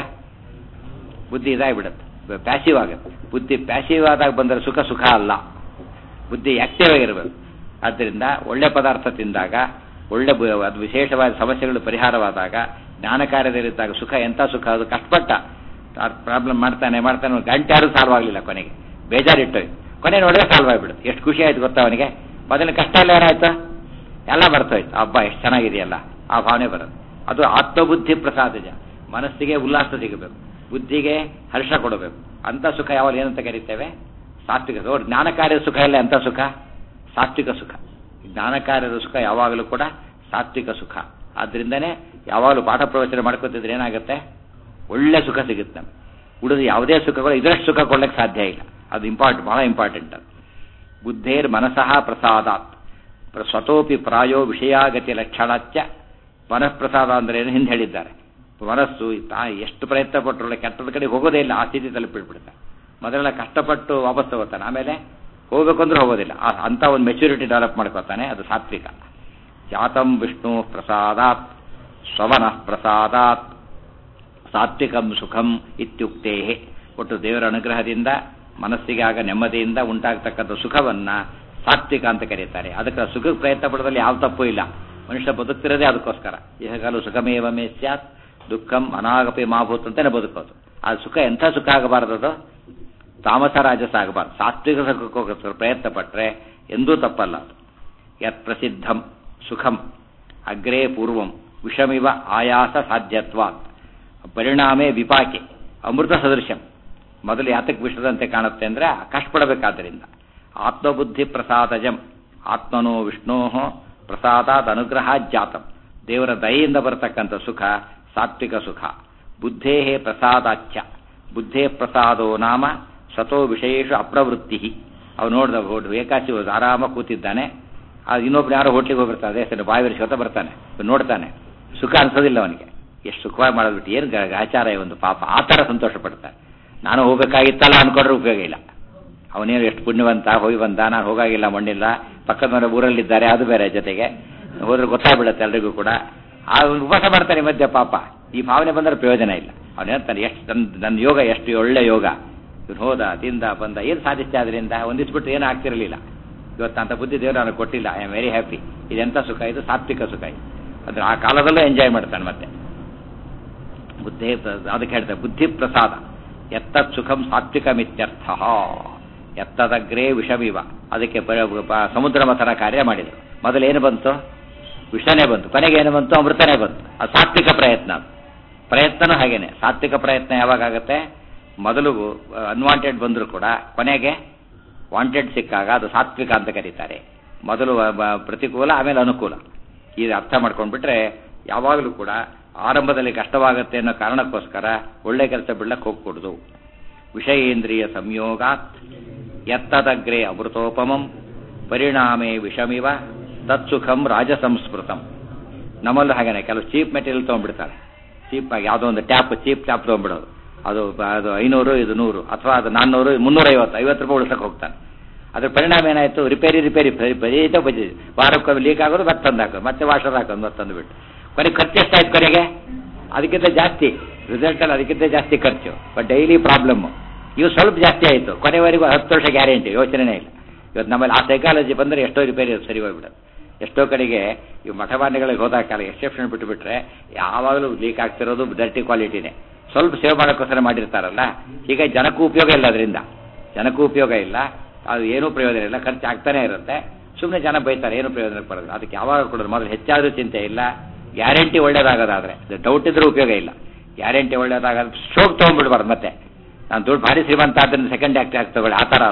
ಬುದ್ಧಿ ಇದಾಗಿಬಿಡುತ್ತೆ ಪ್ಯಾಸಿವ್ ಆಗುತ್ತೆ ಬುದ್ಧಿ ಪ್ಯಾಸಿವ್ ಆದಾಗ ಬಂದರೆ ಸುಖ ಸುಖ ಅಲ್ಲ ಬುದ್ಧಿ ಆಕ್ಟಿವ್ ಆಗಿರಬೇಕು ಆದ್ದರಿಂದ ಒಳ್ಳೆ ಪದಾರ್ಥ ತಿಂದಾಗ ಒಳ್ಳೆ ಬು- ಅದು ವಿಶೇಷವಾದ ಸಮಸ್ಯೆಗಳು ಪರಿಹಾರವಾದಾಗ ಜ್ಞಾನ ಕಾರ್ಯದಲ್ಲಿದ್ದಾಗ ಸುಖ ಎಂಥ ಸುಖ ಅದು ಕಷ್ಟಪಟ್ಟ ಪ್ರಾಬ್ಲಮ್ ಮಾಡ್ತಾನೆ ಮಾಡ್ತಾನೆ ಒಂದು ಗಂಟೆ ಯಾರು ಸಾಲ್ವ್ ಆಗಲಿಲ್ಲ ಕೊನೆಗೆ ಬೇಜಾರಿಟ್ಟೋಯ್ತು ಕೊನೆ ನೋಡಿದ್ರೆ ಸಾಲ್ವ್ ಆಗಿಬಿಡುತ್ತೆ ಎಷ್ಟು ಖುಷಿ ಆಯ್ತು ಗೊತ್ತಾ ಅವನಿಗೆ ಮೊದಲಿನ ಕಷ್ಟ ಎಲ್ಲ ಏನಾಯ್ತು ಎಲ್ಲ ಬರ್ತೋಯ್ತು ಹಬ್ಬ ಎಷ್ಟು ಚೆನ್ನಾಗಿದೆಯಲ್ಲ ಆ ಭಾವನೆ ಬರೋದು ಅದು ಆತ್ಮಬುದ್ಧಿ ಪ್ರಸಾದಜ ಮನಸ್ಸಿಗೆ ಉಲ್ಲಾಸ ಸಿಗಬೇಕು ಬುದ್ಧಿಗೆ ಹರ್ಷ ಕೊಡಬೇಕು ಅಂತ ಸುಖ ಯಾವಾಗ ಏನಂತ ಕರಿತೇವೆ ಸಾತ್ವಿಕ ಸುಖ ಅವ್ರು ಜ್ಞಾನ ಕಾರ್ಯದ ಸುಖ ಇಲ್ಲ ಎಂಥ ಸುಖ ಸಾತ್ವಿಕ ಸುಖ ಜ್ಞಾನ ಕಾರ್ಯದ ಸುಖ ಯಾವಾಗಲೂ ಕೂಡ ಸಾತ್ವಿಕ ಸುಖ ಆದ್ರಿಂದನೇ ಯಾವಾಗಲೂ ಪಾಠ ಪ್ರವಚನ ಮಾಡ್ಕೊತಿದ್ರೆ ಏನಾಗುತ್ತೆ ಒಳ್ಳೆ ಸುಖ ಸಿಗುತ್ತೆ ನಮ್ಗೆ ಉಳಿದು ಯಾವುದೇ ಸುಖಗಳು ಇದರಷ್ಟು ಸುಖ ಕೊಡ್ಲಿಕ್ಕೆ ಸಾಧ್ಯ ಇಲ್ಲ ಅದು ಇಂಪಾರ್ಟೆಂಟ್ ಬಹಳ ಇಂಪಾರ್ಟೆಂಟ್ ಅದು ಬುದ್ಧೇರ್ ಮನಸಃ ಪ್ರಸಾದಾತ್ ಪ್ರ- ಸ್ವತೋಪಿ ಪ್ರಾಯೋ ವಿಷಯಾಗತಿ ಲಕ್ಷಣಚ್ಚ ಮನಃಪ್ರಸಾದ ಅಂದ್ರೆ ಏನು ಹಿಂದೆ ಹೇಳಿದ್ದಾರೆ ಮನಸ್ಸು ತಾ ಎಷ್ಟು ಪ್ರಯತ್ನ ಪಟ್ಟರು ಕೆಟ್ಟದ ಕಡೆ ಹೋಗೋದೇ ಇಲ್ಲ ಆ ಸ್ಥಿತಿ ತಲುಪಿಬಿಡ್ತಾರೆ ಮೊದಲೆಲ್ಲ ಕಷ್ಟಪಟ್ಟು ವಾಪಸ್ ತಗೋತಾನೆ ಆಮೇಲೆ ಹೋಗ್ಬೇಕು ಅಂದ್ರೆ ಹೋಗೋದಿಲ್ಲ ಆ- ಅಂತ ಒಂದು ಮೆಚುರಿಟಿ ಡೆವಲಪ್ ಮಾಡ್ಕೋತಾನೆ ಅದು ಸಾತ್ವಿಕ ಜಾತಂ ವಿಷ್ಣು ಪ್ರಸಾದಾತ್ ಸ್ವಮನಃ ಪ್ರಸಾದಾತ್ ಸಾತ್ವಿಕಂ ಸುಖಂ ಇತ್ಯುಕ್ತೇ ಒಟ್ಟು ದೇವರ ಅನುಗ್ರಹದಿಂದ ಮನಸ್ಸಿಗೆ ಆಗ ನೆಮ್ಮದಿಯಿಂದ ಉಂಟಾಗತಕ್ಕಂಥ ಸುಖವನ್ನ ಸಾತ್ವಿಕ ಅಂತ ಕರೀತಾರೆ ಅದಕ್ಕೆ ಸುಖಕ್ಕೆ ಪ್ರಯತ್ನ ಪಡೋದ್ರಲ್ಲಿ ಯಾವ ತಪ್ಪು ಇಲ್ಲ ಮನುಷ್ಯ ಬದುಕ್ತಿರೋದೇ ಅದಕ್ಕೋಸ್ಕರ ಇಹಗಾಲು ಸುಖಮೇವ ಮೇ ಸ್ಯಾತ್ ದುಃಖಂ ಅನಾಗಪಿ ಮಾಭೂತ್ ಅಂತಾನೆ ಬದುಕೋದು ಆ ಸುಖ ಎಂಥ ಸುಖ ಆಗಬಾರದು ಅದು ತಾಮಸ ರಾಜಸ ಆಗಬಾರ್ದು ಸಾತ್ವಿಕ ಸುಖಕ್ಕೋಸ್ಕರ ಪ್ರಯತ್ನ ಪಟ್ಟರೆ ಎಂದೂ ತಪ್ಪಲ್ಲ ಅದು ಯತ್ ಪ್ರಸಿದ್ಧಂ ಸುಖಂ ಅಗ್ರೇ ಪೂರ್ವಂ ವಿಷಮಿವ ಆಯಾಸ ಸಾಧ್ಯತ್ವಾತ್ ಪರಿಣಾಮೇ ವಿಪಾಕೆ ಅಮೃತ ಸದೃಶಂ ಮೊದಲು ಯಾತಕ್ಕೆ ವಿಷದಂತೆ ಕಾಣುತ್ತೆ ಅಂದರೆ ಕಷ್ಟಪಡಬೇಕಾದ್ದರಿಂದ ಆತ್ಮಬುದ್ಧಿ ಪ್ರಸಾದಜಂ ಆತ್ಮನೋ ವಿಷ್ಣೋ ಪ್ರಸಾದಾತ್ ಅನುಗ್ರಹ ಜಾತಂ ದೇವರ ದಯೆಯಿಂದ ಬರತಕ್ಕಂಥ ಸುಖ ಸಾತ್ವಿಕ ಸುಖ ಬುದ್ಧೇ ಪ್ರಸಾದಾಚ್ಯ ಬುದ್ಧೇ ಪ್ರಸಾದೋ ನಾಮ ಸತೋ ವಿಷಯೇಶು ಅಪ್ರವೃತ್ತಿ ಅವು ನೋಡ್ದ ಹೋಡ್ ಏಕಾಸಿ ಹೋದ ಆರಾಮ ಕೂತಿದ್ದಾನೆ ಆ ಇನ್ನೊಬ್ರು ಯಾರೋ ಹೋಟ್ಲಿಗೆ ಹೋಗಿರ್ತಾರೆ ಅದೇ ಸರಿ ಬಾಯಿ ವರ್ಷ ಬರ್ತಾನೆ ಇವ್ನು ನೋಡ್ತಾನೆ ಸುಖ ಅನ್ಸೋದಿಲ್ಲ ಅವನಿಗೆ ಎಷ್ಟು ಸುಖವಾಗಿ ಮಾಡೋದ್ಬಿಟ್ಟು ಏನು ಆಚಾರ ಒಂದು ಪಾಪ ಆ ಥರ ಸಂತೋಷ ಪಡ್ತಾನೆ ನಾನು ಹೋಗಬೇಕಾಗಿತ್ತಲ್ಲ ಅನ್ಕೊಂಡ್ರೆ ಉಪಯೋಗ ಇಲ್ಲ ಅವನೇನು ಎಷ್ಟು ಪುಣ್ಯವಂತ ಹೋಗಿ ಬಂದ ನಾನು ಹೋಗಾಗಿಲ್ಲ ಮಣ್ಣಿಲ್ಲ ಪಕ್ಕದ ಮನೆ ಊರಲ್ಲಿದ್ದಾರೆ ಅದು ಬೇರೆ ಜೊತೆಗೆ ಹೋದ್ರೆ ಗೊತ್ತಾಗ್ಬಿಡುತ್ತೆ ಎಲ್ರಿಗೂ ಕೂಡ ಆ ಒಂದು ಉಪವಾಸ ಮಾಡ್ತಾನೆ ಈ ಮಧ್ಯೆ ಪಾಪ ಈ ಭಾವನೆ ಬಂದರೆ ಪ್ರಯೋಜನ ಇಲ್ಲ ಅವನು ಹೇಳ್ತಾನೆ ಎಷ್ಟು ನನ್ನ ನನ್ನ ಯೋಗ ಎಷ್ಟು ಒಳ್ಳೆ ಯೋಗ ಇವ್ನು ಹೋದ ತಿಂದ ಬಂದ ಏನು ಸಾಧಿಸ್ತೆ ಅದರಿಂದ ಒಂದಿಸ್ಬಿಟ್ಟು ಏನು ಆಗ್ತಿರಲಿಲ್ಲ ಇವತ್ತು ಅಂತ ಬುದ್ಧಿ ದೇವರು ನನಗೆ ಕೊಟ್ಟಿಲ್ಲ ಐ ಆಮ್ ವೆರಿ ಹ್ಯಾಪಿ ಇದೆಂಥ ಸುಖ ಇದು ಸಾತ್ವಿಕ ಸುಖ ಇದು ಅಂದ್ರೆ ಆ ಕಾಲದಲ್ಲೂ ಎಂಜಾಯ್ ಮಾಡ್ತಾನೆ ಮತ್ತೆ ಬುದ್ಧಿ ಅದಕ್ಕೆ ಹೇಳ್ತಾರೆ ಬುದ್ಧಿ ಪ್ರಸಾದ ಎತ್ತತ್ ಸುಖಂ ಸಾತ್ವಿಕಮಿತ್ಯರ್ಥ ಎತ್ತದಗ್ರೇ ವಿಷಮಿವ ಅದಕ್ಕೆ ಪ- ಪ- ಸಮುದ್ರ ಮಥನ ಕಾರ್ಯ ಮಾಡಿದರು ಮೊದಲು ಏನು ಬಂತು ವಿಷನೇ ಬಂತು ಕೊನೆಗೆ ಏನು ಬಂತು ಅಮೃತನೇ ಬಂತು ಅದು ಸಾತ್ವಿಕ ಪ್ರಯತ್ನ ಅದು ಪ್ರಯತ್ನನೂ ಹಾಗೇನೆ ಸಾತ್ವಿಕ ಪ್ರಯತ್ನ ಯಾವಾಗ ಆಗುತ್ತೆ ಮೊದಲು ಅನ್ವಾಂಟೆಡ್ ಬಂದರೂ ಕೂಡ ಕೊನೆಗೆ ವಾಂಟೆಡ್ ಸಿಕ್ಕಾಗ ಅದು ಸಾತ್ವಿಕ ಅಂತ ಕರೀತಾರೆ ಮೊದಲು ಬ- ಬ- ಪ್ರತಿಕೂಲ ಆಮೇಲೆ ಅನುಕೂಲ ಇದು ಅರ್ಥ ಮಾಡ್ಕೊಂಡ್ಬಿಟ್ರೆ ಯಾವಾಗಲೂ ಕೂಡ ಆರಂಭದಲ್ಲಿ ಕಷ್ಟವಾಗುತ್ತೆ ಅನ್ನೋ ಕಾರಣಕ್ಕೋಸ್ಕರ ಒಳ್ಳೆ ಕೆಲಸ ಬಿಡ್ಲಕ್ಕೆ ಹೋಗ್ಕೊಡ್ದು ವಿಷಯೇಂದ್ರಿಯ ಸಂಯೋಗಾತ್ ಎತ್ತದಗ್ರೆ ಅಮೃತೋಪಮಂ ಪರಿಣಾಮೇ ವಿಷಮಿವ ತತ್ಸುಖಂ ರಾಜಸಂಸ್ಮೃತಂ ನಮ್ಮಲ್ಲೂ ಹಾಗೇನೆ ಕೆಲವು ಚೀಪ್ ಮೆಟೀರಿಯಲ್ ತೊಗೊಂಡ್ಬಿಡ್ತಾರೆ ಚೀಪ್ ಆಗಿ ಯಾವುದೋ ಒಂದು ಟ್ಯಾಪ್ ಚೀಪ್ ಟ್ಯಾಪ್ ತೊಗೊಂಡ್ಬಿಡೋದು ಅದು ಅದು ಐನೂರು ಇದು ನೂರು ಅಥವಾ ಅದು ನಾನ್ನೂರು ಮುನ್ನೂರೈವತ್ತು ಐವತ್ತು ರೂಪಾಯಿ ಉಳಿಸಕ್ಕೆ ಹೋಗ್ತಾನೆ ಅದ್ರ ಪರಿಣಾಮ ಏನಾಯಿತು ರಿಪೇರಿ ರಿಪೇರಿ ಬರೀತ ಬಜ್ಜಿ ವಾರಕ್ಕೊಮ್ಮೆ ಲೀಕ್ ಆಗೋದು ಮತ್ತೆ ತಂದು ಹಾಕೋದು ಮತ್ತೆ ವಾಷರ್ ಹಾಕೋದು ಮತ್ತೆ ತಂದು ಬಿಟ್ಟು ಕೊನೆಗೆ ಖರ್ಚು ಎಷ್ಟಾಯ್ತು ಕೊನೆಗೆ ಅದಕ್ಕಿಂತ ಜಾಸ್ತಿ ರಿಸಲ್ಟಲ್ಲಿ ಅದಕ್ಕಿಂತ ಜಾಸ್ತಿ ಖರ್ಚು ಬಟ್ ಡೈಲಿ ಪ್ರಾಬ್ಲಮ್ಮು ಇವು ಸ್ವಲ್ಪ ಜಾಸ್ತಿ ಆಯಿತು ಕೊನೆವರೆಗೂ ಹತ್ತು ವರ್ಷ ಗ್ಯಾರಂಟಿ ಯೋಚನೆನೇ ಇಲ್ಲ ಇವತ್ತು ನಮ್ಮಲ್ಲಿ ಆ ಸೈಕಾಲಜಿ ಬಂದರೆ ಎಷ್ಟೋ ರಿಪೇರಿ ಸರಿ ಹೋಗ್ಬಿಡೋದು ಎಷ್ಟೋ ಕಡೆಗೆ ಈ ಮಠಮಾನ್ಯಗಳಿಗೆ ಹೋದಾಗ ಕಾಲ ಎಕ್ಸೆಪ್ಷನ್ ಬಿಟ್ಟುಬಿಟ್ರೆ ಯಾವಾಗಲೂ ಲೀಕ್ ಆಗ್ತಿರೋದು ಡರ್ಟಿ ಕ್ವಾಲಿಟಿನೇ ಸ್ವಲ್ಪ ಸೇವ್ ಮಾಡೋಕ್ಕೋಸ್ಕರ ಮಾಡಿರ್ತಾರಲ್ಲ ಈಗ ಜನಕ್ಕೂ ಉಪಯೋಗ ಇಲ್ಲ ಅದರಿಂದ ಜನಕ್ಕೂ ಉಪಯೋಗ ಇಲ್ಲ ಅದು ಏನೂ ಪ್ರಯೋಜನ ಇಲ್ಲ ಖರ್ಚು ಆಗ್ತಾನೆ ಇರುತ್ತೆ ಸುಮ್ಮನೆ ಜನ ಬೈತಾರೆ ಏನು ಪ್ರಯೋಜನಕ್ಕೆ ಬರೋದು ಅದಕ್ಕೆ ಯಾವಾಗ ಕೊಡೋದು ಮೊದಲು ಹೆಚ್ಚಾದರೂ ಚಿಂತೆ ಇಲ್ಲ ಗ್ಯಾರಂಟಿ ಒಳ್ಳೇದಾಗೋದಾದ್ರೆ ಡೌಟ್ ಇದ್ರೂ ಉಪಯೋಗ ಇಲ್ಲ ಗ್ಯಾರಂಟಿ ಒಳ್ಳೇದಾಗೋದು ಸ್ಟ್ರೋಕ್ ತೊಗೊಂಡ್ಬಿಡ್ಬಾರ್ದು ಮತ್ತೆ ನಾನು ದುಡ್ಡು ಭಾರಿ ಶ್ರೀಮಂತ ಆದ್ದರಿಂದ ಸೆಕೆಂಡ್ ಆಕ್ಟ್ ಆಗಿ ತಗೊಳ್ಳಿ ಆ ಥರ ಅಲ್ಲ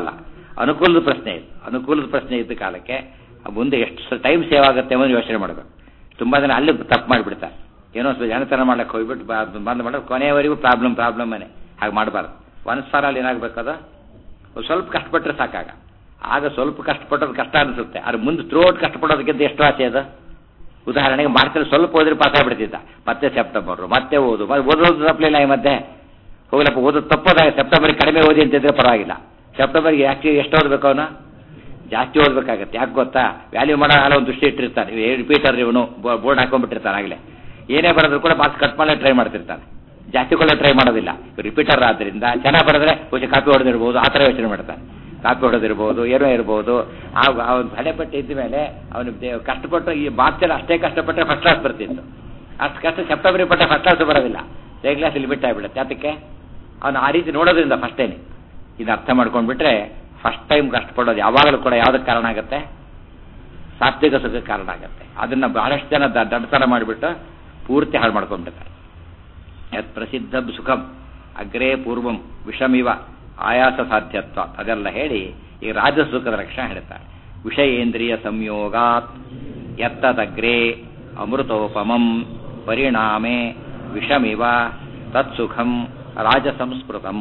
ಅನುಕೂಲದ ಪ್ರಶ್ನೆ ಇದು ಅನುಕೂಲದ ಪ್ರಶ್ನೆ ಇದ್ದ ಕಾಲಕ್ಕೆ ಆ ಮುಂದೆ ಎಷ್ಟು ಟೈಮ್ ಸೇವ್ ಆಗುತ್ತೆ ಅನ್ನೋದು ಯೋಚನೆ ಮಾಡಬೇಕು ತುಂಬ ಜನ ಅಲ್ಲಿ ತಪ್ಪು ಮಾಡಿಬಿಡ್ತಾರೆ ಏನೋ ಸ್ವಲ್ಪ ಜನತನ ಮಾಡ್ಲಿಕ್ಕೆ ಹೋಗ್ಬಿಟ್ಟು ಬ- ಬಂದ್ ಮಾಡೋದು ಕೊನೆಯವರೆಗೂ ಪ್ರಾಬ್ಲಮ್ ಪ್ರಾಬ್ಲಮ್ಮನೇ ಹಾಗೆ ಮಾಡಬಾರ್ದು ಒಂದು ಸಾರ ಅಲ್ಲಿ ಏನಾಗಬೇಕದು ಒಂದ್ ಸ್ವಲ್ಪ ಕಷ್ಟಪಟ್ಟರೆ ಸಾಕಾಗ ಆಗ ಸ್ವಲ್ಪ ಕಷ್ಟಪಟ್ಟೋದು ಕಷ್ಟ ಅನಿಸುತ್ತೆ ಅದ್ರ ಮುಂದೆ ಥ್ರೂಔಟ್ ಕಷ್ಟಪಡೋದಕ್ಕಿಂತ ಎಷ್ಟು ಆಸೆ ಅದು ಉದಾಹರಣೆಗೆ ಮಾರ್ಚಲ್ಲಿ ಸ್ವಲ್ಪ ಓದಿದ್ರೆ ಪಾಸ್ ಆಗಿಬಿಡ್ತಿದ್ದ ಮತ್ತೆ ಸೆಪ್ಟೆಂಬರ್ ಮತ್ತೆ ಓದು ಮತ್ತೆ ಓದೋದು ತಪ್ಪಲಿಲ್ಲ ಈ ಮಧ್ಯೆ ಹೋಗ್ಲಪ್ಪ ಓದೋದು ತಪ್ಪೋದಾಗ ಸೆಪ್ಟೆಂಬರ್ಗೆ ಕಡಿಮೆ ಓದಿ ಅಂತಿದ್ರೆ ಪರವಾಗಿಲ್ಲ ಸೆಪ್ಟೆಂಬರ್ಗೆ ಆಕ್ಚುಲಿ ಎಷ್ಟು ಓದಬೇಕು ಅವನು ಜಾಸ್ತಿ ಓದಬೇಕಾಗತ್ತೆ ಯಾಕೆ ಗೊತ್ತಾ ವ್ಯಾಲ್ಯೂ ಮಾಡೋ ಹಾಲ ಒಂದು ದೃಷ್ಟಿ ಇಟ್ಟಿರ್ತಾನೆ ರಿಪೀಟರ್ ಇವನು ಬೋರ್ಡ್ ಹಾಕೊಂಡ್ಬಿಟ್ಟಿರ್ತಾನೆ ಆಗಲೇ ಏನೇ ಬರೋದ್ರು ಕೂಡ ಮಾರ್ಕ್ಸ್ ಕಟ್ ಮಾಡಲು ಟ್ರೈ ಮಾಡ್ತಿರ್ತಾನೆ ಜಾಸ್ತಿ ಕೊಳ್ಳೋ ಟ್ರೈ ಮಾಡೋದಿಲ್ಲ ರಿಪೀಟರ್ ಆದ್ದರಿಂದ ಚೆನ್ನಾಗಿ ಬರೆದ್ರೆ ಬಹುಶಃ ಕಾಪಿ ಹೊಡೆದಿರ್ಬೋದು ಆ ಥರ ಯೋಚನೆ ಮಾಡ್ತಾನೆ ಕಾಪಿ ಹೊಡೆದಿರ್ಬೋದು ಏನೋ ಇರ್ಬೋದು ಆ ಅವನು ಹಣೆ ಪಟ್ಟಿ ಇದ್ದ ಮೇಲೆ ಅವನು ಕಷ್ಟಪಟ್ಟು ಈ ಮಾರ್ಕ್ಸಲ್ಲಿ ಅಷ್ಟೇ ಕಷ್ಟಪಟ್ಟರೆ ಫಸ್ಟ್ ಕ್ಲಾಸ್ ಬರ್ತಿತ್ತು ಅಷ್ಟು ಕಷ್ಟ ಸೆಪ್ಟೆಂಬರ್ ಪಟ್ಟರೆ ಫಸ್ಟ್ ಕ್ಲಾಸ್ ಬರೋದಿಲ್ಲ ಸೆಕೆಂಡ್ ಕ್ಲಾಸಲ್ಲಿ ಬಿಟ್ಟು ಆಗಿಬಿಡುತ್ತೆ ಅದಕ್ಕೆ ಅವನು ಆ ರೀತಿ ನೋಡೋದ್ರಿಂದ ಫಸ್ಟೇನೆ ಇದು ಅರ್ಥ ಮಾಡ್ಕೊಂಡ್ಬಿಟ್ರೆ ಫಸ್ಟ್ ಟೈಮ್ ಕಷ್ಟಪಡೋದು ಯಾವಾಗಲೂ ಕೂಡ ಯಾವುದಕ್ಕೆ ಕಾರಣ ಆಗುತ್ತೆ ಸಾತ್ವಿಕ ಸುಖಕ್ಕೆ ಕಾರಣ ಆಗುತ್ತೆ ಅದನ್ನ ಬಹಳಷ್ಟು ಜನ ದ- ದಡ್ಡತನ ಮಾಡಿಬಿಟ್ಟು ಪೂರ್ತಿ ಹಾಳು ಮಾಡ್ಕೊಂಡ್ಬಿಡ್ತಾರೆ ಯತ್ ಪ್ರಸಿದ್ಧ ಸುಖಂ ಅಗ್ರೇ ಪೂರ್ವಂ ವಿಷಮಿವ ಆಯಾಸ ಸಾಧ್ಯತ್ವ ಅದೆಲ್ಲ ಹೇಳಿ ಈ ರಾಜಸುಖದ ರಕ್ಷಣೆ ಹೇಳ್ತಾರೆ ವಿಷಯೇಂದ್ರಿಯ ಸಂಯೋಗಾತ್ ಎತ್ತದಗ್ರೇ ಅಮೃತೋಪಮಂ ಪರಿಣಾಮೆ ವಿಷಮಿವ ತತ್ಸುಖಂ ರಾಜಸಂಸ್ಕೃತಂ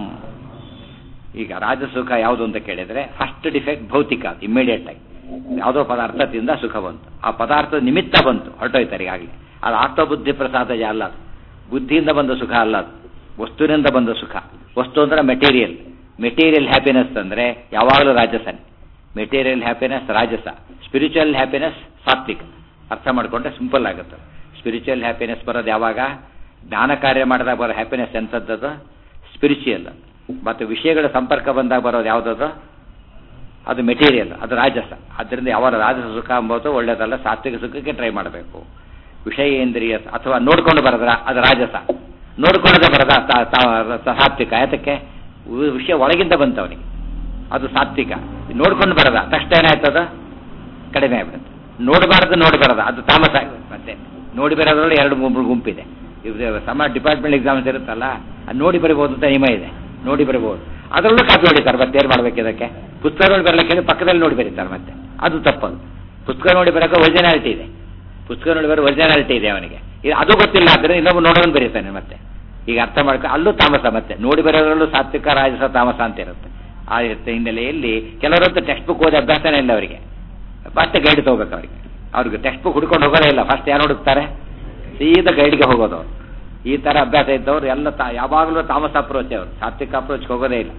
ಈಗ ರಾಜಸುಖ ಯಾವುದು ಅಂತ ಕೇಳಿದ್ರೆ ಫಸ್ಟ್ ಡಿಫೆಕ್ಟ್ ಭೌತಿಕ ಇಮ್ಮಿಡಿಯೇಟ್ ಆಗಿ ಯಾವುದೋ ಪದಾರ್ಥ ತಿಂದ ಸುಖ ಬಂತು ಆ ಪದಾರ್ಥದ ನಿಮಿತ್ತ ಬಂತು ಹೊರಟೋಯ್ತಾರೆ ಈಗಾಗಲೇ ಅದು ಆತ್ಮಬುದ್ಧಿ ಪ್ರಸಾದಜ ಅಲ್ಲ ಅದು ಬುದ್ಧಿಯಿಂದ ಬಂದ ಸುಖ ಅಲ್ಲ ಅದು ವಸ್ತುವಿನಿಂದ ಬಂದ ಸುಖ ವಸ್ತು ಅಂದ್ರೆ ಮೆಟೀರಿಯಲ್ ಮೆಟೀರಿಯಲ್ ಹ್ಯಾಪಿನೆಸ್ ಅಂದ್ರೆ ಯಾವಾಗಲೂ ರಾಜಸನೇ ಮೆಟೀರಿಯಲ್ ಹ್ಯಾಪಿನೆಸ್ ರಾಜಸ ಸ್ಪಿರಿಚುವಲ್ ಹ್ಯಾಪಿನೆಸ್ ಸಾತ್ವಿಕ ಅರ್ಥ ಮಾಡಿಕೊಂಡ್ರೆ ಸಿಂಪಲ್ ಆಗುತ್ತೆ ಸ್ಪಿರಿಚುವಲ್ ಹ್ಯಾಪಿನೆಸ್ ಬರೋದು ಯಾವಾಗ ಜ್ಞಾನ ಕಾರ್ಯ ಮಾಡಿದಾಗ ಬರೋ ಹ್ಯಾಪಿನೆಸ್ ಎಂಥದ್ದದು ಸ್ಪಿರಿಚುವಲ್ ಮತ್ತು ವಿಷಯಗಳ ಸಂಪರ್ಕ ಬಂದಾಗ ಬರೋದು ಯಾವುದದು ಅದು ಮೆಟೀರಿಯಲ್ ಅದು ರಾಜಸ ಅದರಿಂದ ಯಾವ ರಾಜಸ ಸುಖ ಅಂಬೋದು ಒಳ್ಳೇದಲ್ಲ ಸಾತ್ವಿಕ ಸುಖಕ್ಕೆ ಟ್ರೈ ಮಾಡಬೇಕು ವಿಷಯೇಂದ್ರಿಯ ಅಥವಾ ನೋಡ್ಕೊಂಡು ಬರದ್ರ ಅದು ರಾಜಸ ನೋಡ್ಕೊಳ್ಳದೆ ಬರದ ತಾ- ತಾ- ಸಾತ್ವಿಕ ಯಾತಕ್ಕೆ ವಿ- ವಿಷಯ ಒಳಗಿಂದ ಬಂತವನಿಗೆ ಅದು ಸಾತ್ವಿಕ ನೋಡ್ಕೊಂಡು ಬರದ ತಕ್ಷಣ ಏನಾಯ್ತದ ಕಡಿಮೆ ಆಗ್ಬಿಡುತ್ತೆ ನೋಡಬಾರದು ನೋಡಿ ಬರದ ಅದು ತಾಮಸ ಆಗ್ಬಿಡುತ್ತೆ ಮತ್ತೆ ನೋಡಿ ಬರೋದ್ರಲ್ಲಿ ಎರಡು ಮೂರು ಗುಂಪಿದೆ ಇದು ಸಮ ಡಿಪಾರ್ಟ್ಮೆಂಟ್ ಎಕ್ಸಾಮ್ಸ್ ಇರುತ್ತಲ್ಲ ಅದು ನೋಡಿ ಬರಿಬೋದು ಅಂತ ನಿಯಮ ಇದೆ ನೋಡಿ ಬರಿಬೋದು ಅದರಲ್ಲೂ ಕಾಪಿ ಹೊಡಿತಾರೆ ಮತ್ತೆ ಏನು ಮಾಡ್ಬೇಕು ಇದಕ್ಕೆ ಪುಸ್ತಕ ನೋಡಿ ಬರಲಿಕ್ಕೆ ಹೇಳಿ ಪಕ್ಕದಲ್ಲಿ ನೋಡಿ ಬರೀತಾರೆ ಮತ್ತೆ ಅದು ತಪ್ಪದು ಪುಸ್ತಕ ನೋಡಿ ಬರೋಕೆ ಒರಿಜಿನಾಲಿಟಿ ಇದೆ ಪುಸ್ತಕ ನೋಡಿ ಬರೋ ಒರಿಜಿನಾಲಿಟಿ ಇದೆ ಅವನಿಗೆ ಇದು ಅದು ಗೊತ್ತಿಲ್ಲ ಆದರೆ ಇನ್ನೊಬ್ಬ ನೋಡೋನ್ ಬರೀತಾನೆ ಮತ್ತೆ ಈಗ ಅರ್ಥ ಮಾಡ್ಕೊ ಅಲ್ಲೂ ತಾಮಸ ಮತ್ತೆ ನೋಡಿ ಬರೋದ್ರಲ್ಲೂ ಸಾತ್ವಿಕ ರಾಜಸ ತಾಮಸ ಅಂತ ಇರುತ್ತೆ ಆ ಇರುತ್ತೆ ಹಿನ್ನೆಲೆಯಲ್ಲಿ ಕೆಲವರಂತೂ ಟೆಕ್ಸ್ಟ್ ಬುಕ್ ಓದಿ ಅಭ್ಯಾಸನೇ ಇಲ್ಲ ಅವರಿಗೆ ಮತ್ತೆ ಗೈಡ್ ತಗೋಬೇಕು ಅವರಿಗೆ ಅವ್ರಿಗೆ ಟೆಕ್ಸ್ಟ್ ಬುಕ್ ಹುಡ್ಕೊಂಡು ಹೋಗೋದೇ ಇಲ್ಲ ಫಸ್ಟ್ ಯಾರು ಹುಡುಕ್ತಾರೆ ಸೀದಾ ಗೈಡ್ಗೆ ಹೋಗೋದು ಅವ್ರು ಈ ತರ ಅಭ್ಯಾಸ ಇದ್ದವ್ರು ಎಲ್ಲ ತಾ ಯಾವಾಗಲೂ ತಾಮಸ ಅಪ್ರೋಚ್ ಅವರು ಸಾತ್ವಿಕ ಅಪ್ರೋಚ್ಗೆ ಹೋಗೋದೇ ಇಲ್ಲ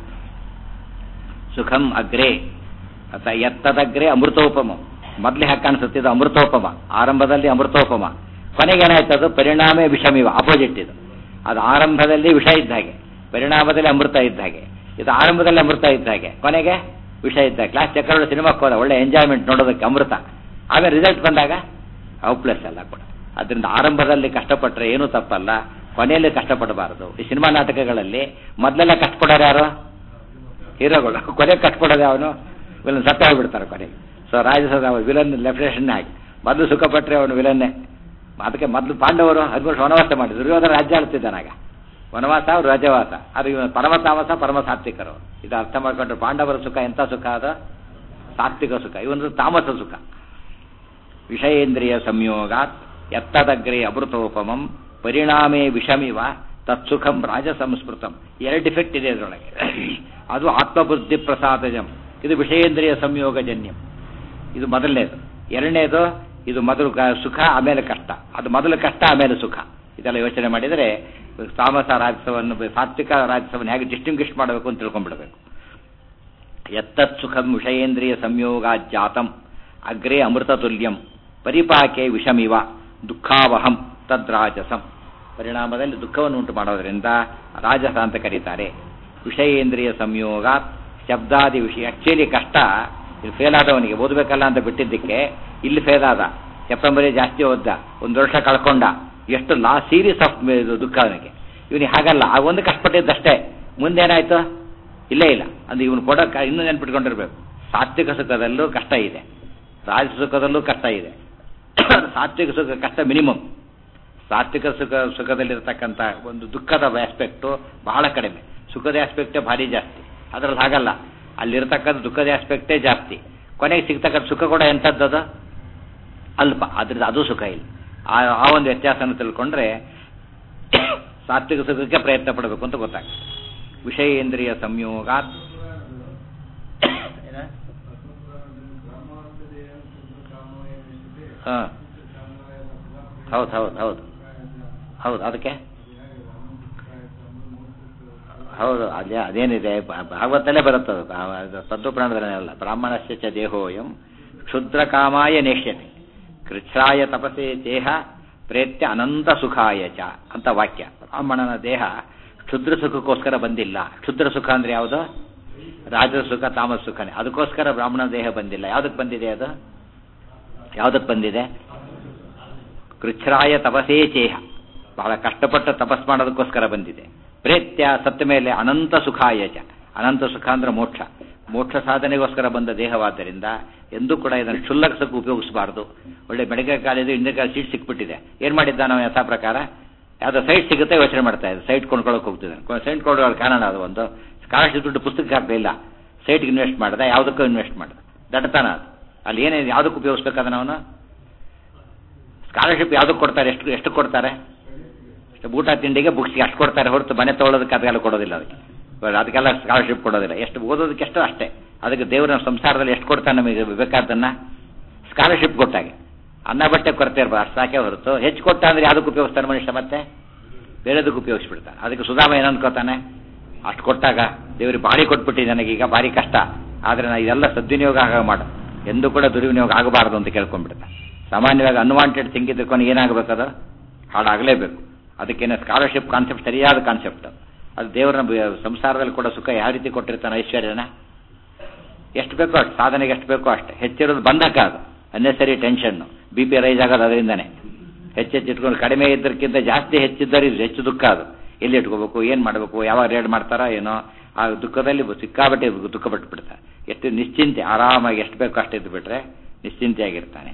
ಸುಖಂ ಅಗ್ರೆ ಅಥವಾ ಎತ್ತದಗ್ರೆ ಅಮೃತೋಪಮ ಮೊದಲೇ ಹಾಕಿ ಕಾಣಿಸುತ್ತಿದ್ದು ಅಮೃತೋಪಮ ಆರಂಭದಲ್ಲಿ ಅಮೃತೋಪಮ ಕೊನೆಗೆ ಏನಾಯ್ತದು ಪರಿಣಾಮೇ ವಿಷಮಿವ ಆಪೋಸಿಟ್ ಇದು ಅದು ಆರಂಭದಲ್ಲಿ ವಿಷ ಇದ್ದ ಹಾಗೆ ಪರಿಣಾಮದಲ್ಲಿ ಅಮೃತ ಇದ್ದ ಹಾಗೆ ಇದು ಆರಂಭದಲ್ಲಿ ಅಮೃತ ಇದ್ದ ಹಾಗೆ ಕೊನೆಗೆ ವಿಷ ಇದ್ದ ಹಾಗೆ ಕ್ಲಾಸ್ ಚಕ್ರ ಸಿನಿಮಾಕ್ಕೆ ಹೋದ ಒಳ್ಳೆ ಎಂಜಾಯ್ಮೆಂಟ್ ನೋಡೋದಕ್ಕೆ ಅಮೃತ ಆಮೇಲೆ ರಿಸಲ್ಟ್ ಬಂದಾಗ ಔಪ್ಲೆಸ್ ಎಲ್ಲ ಕೂಡ ಅದರಿಂದ ಆರಂಭದಲ್ಲಿ ಕಷ್ಟಪಟ್ಟರೆ ಏನೂ ತಪ್ಪಲ್ಲ ಕೊನೆಯಲ್ಲಿ ಕಷ್ಟಪಡಬಾರದು ಈ ಸಿನಿಮಾ ನಾಟಕಗಳಲ್ಲಿ ಮೊದಲೆಲ್ಲ ಕಷ್ಟಪಡೋರು ಯಾರು ಹೀರೋಗಳು ಕೊನೆಗೆ ಕಷ್ಟಪಡೋದು ಅವನು ವಿಲನ್ ಸತ್ತ ಹೋಗ್ಬಿಡ್ತಾರೆ ಕೊನೆಗೆ ಸೊ ರಾಜಸದ ವಿಲನ್ ಲೆಫ್ಟೇಷನ್ ಹಾಕಿ ಮೊದಲು ಸುಖಪಟ್ಟರೆ ಅವನು ವಿಲನ್ನೇ ಅದಕ್ಕೆ ಮೊದಲು ಪಾಂಡವರು ಹದಿಮೂರು ವರ್ಷ ವನವಾಸ ಮಾಡಿದ್ರು ದುರ್ಯೋಧನ ರಾಜ್ಯ ಆಳ್ತಿದ್ದಾನಾಗ ವನವಾಸ ಅವ್ರು ರಾಜವಾಸ ಅದು ಇವನು ಪರಮ ತಾಮಸ ಪರಮ ಸಾತ್ವಿಕರು ಇದು ಅರ್ಥ ಮಾಡ್ಕೊಂಡ್ರೆ ಪಾಂಡವರ ಸುಖ ಎಂಥ ಸುಖ ಅದ ಸಾತ್ವಿಕ ಸುಖ ಇವನು ತಾಮಸ ಸುಖ ವಿಷಯೇಂದ್ರಿಯ ಸಂಯೋಗಾತ್ ಎತ್ತದಗ್ರೆ ಅಮೃತೋಪಮಂ ಪರಿಣಾಮೇ ವಿಷಮಿವ ತತ್ಸುಖಂ ರಾಜಸಂಸ್ಕೃತಂ ಎರಡು ಡಿಫೆಕ್ಟ್ ಇದೆ ಅದರೊಳಗೆ ಅದು ಆತ್ಮಬುದ್ಧಿ ಪ್ರಸಾದಜಂ ಇದು ವಿಷಯೇಂದ್ರಿಯ ಸಂಯೋಗಜನ್ಯಂ ಇದು ಮೊದಲನೇದು ಎರಡನೇದು ಇದು ಮೊದಲು ಕ- ಸುಖ ಆಮೇಲೆ ಕಷ್ಟ ಅದು ಮೊದಲು ಕಷ್ಟ ಆಮೇಲೆ ಸುಖ ಇದೆಲ್ಲ ಯೋಚನೆ ಮಾಡಿದರೆ ತಾಮಸ ರಾಜಸವನ್ನು ಸಾತ್ವಿಕ ರಾಜಸವನ್ನು ಹೇಗೆ ಡಿಸ್ಟಿಂಗ್ವಿಷ್ ಮಾಡಬೇಕು ಅಂತ ತಿಳ್ಕೊಂಡ್ಬಿಡ್ಬೇಕು ಎತ್ತತ್ ಸುಖಂ ವಿಷಯೇಂದ್ರಿಯ ಸಂಯೋಗಾಜ್ಜಾತಂ ಅಗ್ರೇ ಅಮೃತತುಲ್ಯಂ ಪರಿಪಾಕೆ ವಿಷಮಿವ ದುಃಖಾವಹಂ ತದ್ರಾಜಸಂ ಪರಿಣಾಮದಲ್ಲಿ ದುಃಖವನ್ನು ಉಂಟು ಮಾಡೋದರಿಂದ ರಾಜಸ ಅಂತ ಕರೀತಾರೆ ವಿಷಯೇಂದ್ರಿಯ ಸಂಯೋಗ ಶಬ್ದಾದಿ ವಿಷಯ ಆಕ್ಚುಲಿ ಕಷ್ಟ ಇಲ್ಲಿ ಫೇಲ್ ಆದವನಿಗೆ ಓದಬೇಕಲ್ಲ ಅಂತ ಬಿಟ್ಟಿದ್ದಕ್ಕೆ ಇಲ್ಲಿ ಫೇಲ್ ಆದ ಸೆಪ್ಟೆಂಬರೇ ಜಾಸ್ತಿ ಓದ್ದ ಒಂದು ವರ್ಷ ಕಳ್ಕೊಂಡ ಎಷ್ಟು ಲಾ ಸೀರೀಸ್ ಆಫ್ ದುಃಖ ಅವನಿಗೆ ಇವನಿಗೆ ಹಾಗಲ್ಲ ಆ ಒಂದು ಕಷ್ಟಪಟ್ಟಿದ್ದಷ್ಟೇ ಮುಂದೇನಾಯ್ತು ಇಲ್ಲೇ ಇಲ್ಲ ಅಂದ್ರೆ ಇವನು ಕೊಡೋ ಕ- ಇನ್ನೂ ನೆನ್ಪಿಟ್ಕೊಂಡಿರ್ಬೇಕು ಸಾತ್ವಿಕ ಸುಖದಲ್ಲೂ ಕಷ್ಟ ಇದೆ ರಾಜ ಸುಖದಲ್ಲೂ ಕಷ್ಟ ಇದೆ ಸಾತ್ವಿಕ ಸುಖ ಕಷ್ಟ ಮಿನಿಮಮ್ ಸಾತ್ವಿಕ ಸುಖ ಸುಖದಲ್ಲಿರ್ತಕ್ಕಂಥ ಒಂದು ದುಃಖದ ಆಸ್ಪೆಕ್ಟು ಬಹಳ ಕಡಿಮೆ ಸುಖದ ಆಸ್ಪೆಕ್ಟ್ ಭಾರಿ ಜಾಸ್ತಿ ಅದರಲ್ಲಿ ಹಾಗಲ್ಲ ಅಲ್ಲಿರ್ತಕ್ಕಂಥ ದುಃಖದ ಆಸ್ಪೆಕ್ಟೇ ಜಾಸ್ತಿ ಕೊನೆಗೆ ಸಿಗ್ತಕ್ಕಂಥ ಸುಖ ಕೂಡ ಎಂಥದ್ದದು ಅಲ್ಪ ಅದ್ರದ್ದು ಅದು ಸುಖ ಇಲ್ಲ ಆ ಆ ಒಂದು ವ್ಯತ್ಯಾಸನ ತಿಳ್ಕೊಂಡ್ರೆ ಸಾತ್ವಿಕ ಸುಖಕ್ಕೆ ಪ್ರಯತ್ನ ಪಡಬೇಕು ಅಂತ ಗೊತ್ತಾಗ್ತದೆ ವಿಷಯೇಂದ್ರಿಯ ಸಂಯೋಗ ಹಾಂ ಹೌದು ಹೌದು ಹೌದು ಹೌದು ಅದಕ್ಕೆ ಹೌದು ಅದೇ ಅದೇನಿದೆ ಭ- ಭಾಗವತಲ್ಲೇ ಬರುತ್ತದೆ ತತ್ವಪುರಾಣದಲ್ಲ ಬ್ರಾಹ್ಮಣಸ್ಯ ಚ ದೇಹೋಯಂ ಕ್ಷುದ್ರ ಕಾಮಾಯ ನೇಷ್ಯತೆ ಕೃಚ್ಛಾಯ ತಪಸೆ ದೇಹ ಪ್ರೇತ್ಯ ಅನಂತ ಸುಖಾಯ ಚ ಅಂತ ವಾಕ್ಯ ಬ್ರಾಹ್ಮಣನ ದೇಹ ಕ್ಷುದ್ರ ಸುಖಕ್ಕೋಸ್ಕರ ಬಂದಿಲ್ಲ ಕ್ಷುದ್ರ ಸುಖ ಅಂದ್ರೆ ಯಾವುದು ರಾಜ ಸುಖ ತಾಮಸ ಸುಖನೇ ಅದಕ್ಕೋಸ್ಕರ ಬ್ರಾಹ್ಮಣ ದೇಹ ಬಂದಿಲ್ಲ ಯಾವುದಕ್ಕೆ ಬಂದಿದೆ ಅದು ಯಾವುದಕ್ಕೆ ಬಂದಿದೆ ಕೃಚ್ಛ್ರಾಯ ತಪಸೇ ಚೇಹ ಬಹಳ ಕಷ್ಟಪಟ್ಟು ತಪಸ್ ಮಾಡೋದಕ್ಕೋಸ್ಕರ ಬಂದಿದೆ ಪ್ರೇತ್ಯ ಸತ್ತ ಮೇಲೆ ಅನಂತ ಸುಖಾಯ ಚ ಅನಂತ ಸುಖ ಅಂದ್ರೆ ಮೋಕ್ಷ ಮೋಕ್ಷ ಸಾಧನೆಗೋಸ್ಕರ ಬಂದ ದೇಹವಾದ್ದರಿಂದ ಎಂದೂ ಕೂಡ ಇದನ್ನು ಕ್ಷುಲ್ಲಕ ಸುಖ ಉಪಯೋಗಿಸಬಾರ್ದು ಒಳ್ಳೆ medical college engineer college seat ಸಿಕ್ಬಿಟ್ಟಿದೆ ಏನು ಮಾಡಿದ್ದ ನಾವು ಯಥಾ ಪ್ರಕಾರ ಯಾವುದೋ ಸೈಟ್ ಸಿಗುತ್ತೆ ಯೋಚನೆ ಮಾಡ್ತಾ ಇದ್ದೆ ಸೈಟ್ ಕೊಂಡ್ಕೊಳ್ಳೋಕೆ ಹೋಗ್ತಿದ್ದಾನೆ ಸೈಟ್ ಕೊಂಡ್ಕೊಳ್ಳೋ ಕಾರಣ ಅದು ಒಂದು ಸ್ಕಾಲರ್ಶಿಪ್ ದುಡ್ಡು ಪುಸ್ತಕಕ್ಕೆ ಹಾಕಲಿಲ್ಲ ಸೈಟ್ಗೆ ಇನ್ವೆಸ್ಟ್ ಮಾಡ್ದೆ ಯಾವುದಕ್ಕೂ ಇನ್ವೆಸ್ಟ್ ಮಾಡ್ದೆ ದಡ್ಡತನ ಅದು ಅಲ್ಲಿ ಏನೇನು ಯಾವುದಕ್ಕೆ ಉಪಯೋಗಿಸ್ಬೇಕಾದ್ರೆ ಅವನು ಸ್ಕಾಲರ್ಶಿಪ್ ಯಾವುದಕ್ಕೆ ಕೊಡ್ತಾರೆ ಎಷ್ಟು ಎಷ್ಟು ಕೊಡ್ತಾರೆ ಊಟ ತಿಂಡಿಗೆ ಬುಕ್ಸ್ಗೆ ಅಷ್ಟು ಕೊಡ್ತಾರೆ ಹೊರತು ಮನೆ ತೊಗೊಳೋದಕ್ಕೆ ಅದಕ್ಕೆಲ್ಲ ಕೊಡೋದಿಲ್ಲ ಅದಕ್ಕೆ ಇವಾಗ ಅದಕ್ಕೆಲ್ಲ ಸ್ಕಾಲರ್ಶಿಪ್ ಕೊಡೋದಿಲ್ಲ ಎಷ್ಟು ಓದೋದಕ್ಕೆ ಎಷ್ಟು ಅಷ್ಟೇ ಅದಕ್ಕೆ ದೇವರ ಸಂಸಾರದಲ್ಲಿ ಎಷ್ಟು ಕೊಡ್ತಾನೆ ನಮಗೆ ಬೇಕಾದನ್ನ ಸ್ಕಾಲರ್ಶಿಪ್ ಕೊಟ್ಟಾಗೆ ಅನ್ನ ಬಟ್ಟೆ ಕೊರತೆ ಇರ್ಬೋದು ಅಷ್ಟು ಸಾಕೆ ಹೊರತು ಹೆಚ್ಚು ಕೊಟ್ಟ ಅಂದ್ರೆ ಯಾವುದಕ್ಕೆ ಉಪಯೋಗಿಸ್ತಾನೆ ಮನುಷ್ಯ ಮತ್ತೆ ಬೇರೆದಕ್ಕೆ ಉಪಯೋಗಿಸ್ಬಿಡ್ತಾನೆ ಅದಕ್ಕೆ ಸುಧಾಮ ಏನು ಅನ್ಕೋತಾನೆ ಅಷ್ಟು ಕೊಟ್ಟಾಗ ದೇವರಿಗೆ ಭಾರಿ ಕೊಟ್ಬಿಟ್ಟು ನನಗೀಗ ಭಾರಿ ಕಷ್ಟ ಆದರೆ ನಾನು ಇದೆಲ್ಲ ಸದ್ವಿನಿಯೋಗ ಆಗ ಮಾಡು ಎಂದೂ ಕೂಡ ದುರ್ವಿನಿಯೋಗ ಆಗಬಾರ್ದು ಅಂತ ಕೇಳ್ಕೊಂಡ್ಬಿಡ್ತಾನೆ ಸಾಮಾನ್ಯವಾಗಿ ಅನ್ವಾಂಟೆಡ್ ಥಿಂಕ್ ಇದ್ದ ಕೊನೆಗೆ ಏನಾಗಬೇಕದು ಹಾಳಾಗಲೇಬೇಕು ಅದಕ್ಕೇನೆ ಸ್ಕಾಲರ್ಶಿಪ್ ಕಾನ್ಸೆಪ್ಟ್ ಸರಿಯಾದ ಕಾನ್ಸೆಪ್ಟ್ ಅದು ದೇವರನ್ನ ಬ- ಸಂಸಾರದಲ್ಲಿ ಕೂಡ ಸುಖ ಯಾವ ರೀತಿ ಕೊಟ್ಟಿರ್ತಾನೆ ಐಶ್ವರ್ಯನ ಎಷ್ಟು ಬೇಕೋ ಅಷ್ಟು ಸಾಧನೆಗೆ ಎಷ್ಟು ಬೇಕೋ ಅಷ್ಟೇ ಹೆಚ್ಚಿರೋದು ಬಂಧಕ ಅದು unnecessary tension B P rise ಆಗೋದು ಅದರಿಂದನೇ ಹೆಚ್ಚೆಚ್ಚು ಇಟ್ಕೊಂಡು ಕಡಿಮೆ ಇದ್ದಕ್ಕಿಂತ ಜಾಸ್ತಿ ಹೆಚ್ಚಿದ್ದರೆ ಇದು ಹೆಚ್ಚು ದುಃಖ ಅದು ಎಲ್ಲಿ ಇಟ್ಕೋಬೇಕು ಏನು ಮಾಡಬೇಕು ಯಾವಾಗ ರೇಡ್ ಮಾಡ್ತಾರೋ ಏನೋ ಆ ದುಃಖದಲ್ಲಿ ಸಿಕ್ಕಾಬಟ್ಟೆ ದುಃಖ ಪಟ್ಬಿಡ್ತಾರೆ ಎಷ್ಟು ನಿಶ್ಚಿಂತೆ ಆರಾಮಾಗಿ ಎಷ್ಟು ಬೇಕೋ ಅಷ್ಟು ಇದ್ದು ಬಿಟ್ರೆ ನಿಶ್ಚಿಂತೆಯಾಗಿರ್ತಾನೆ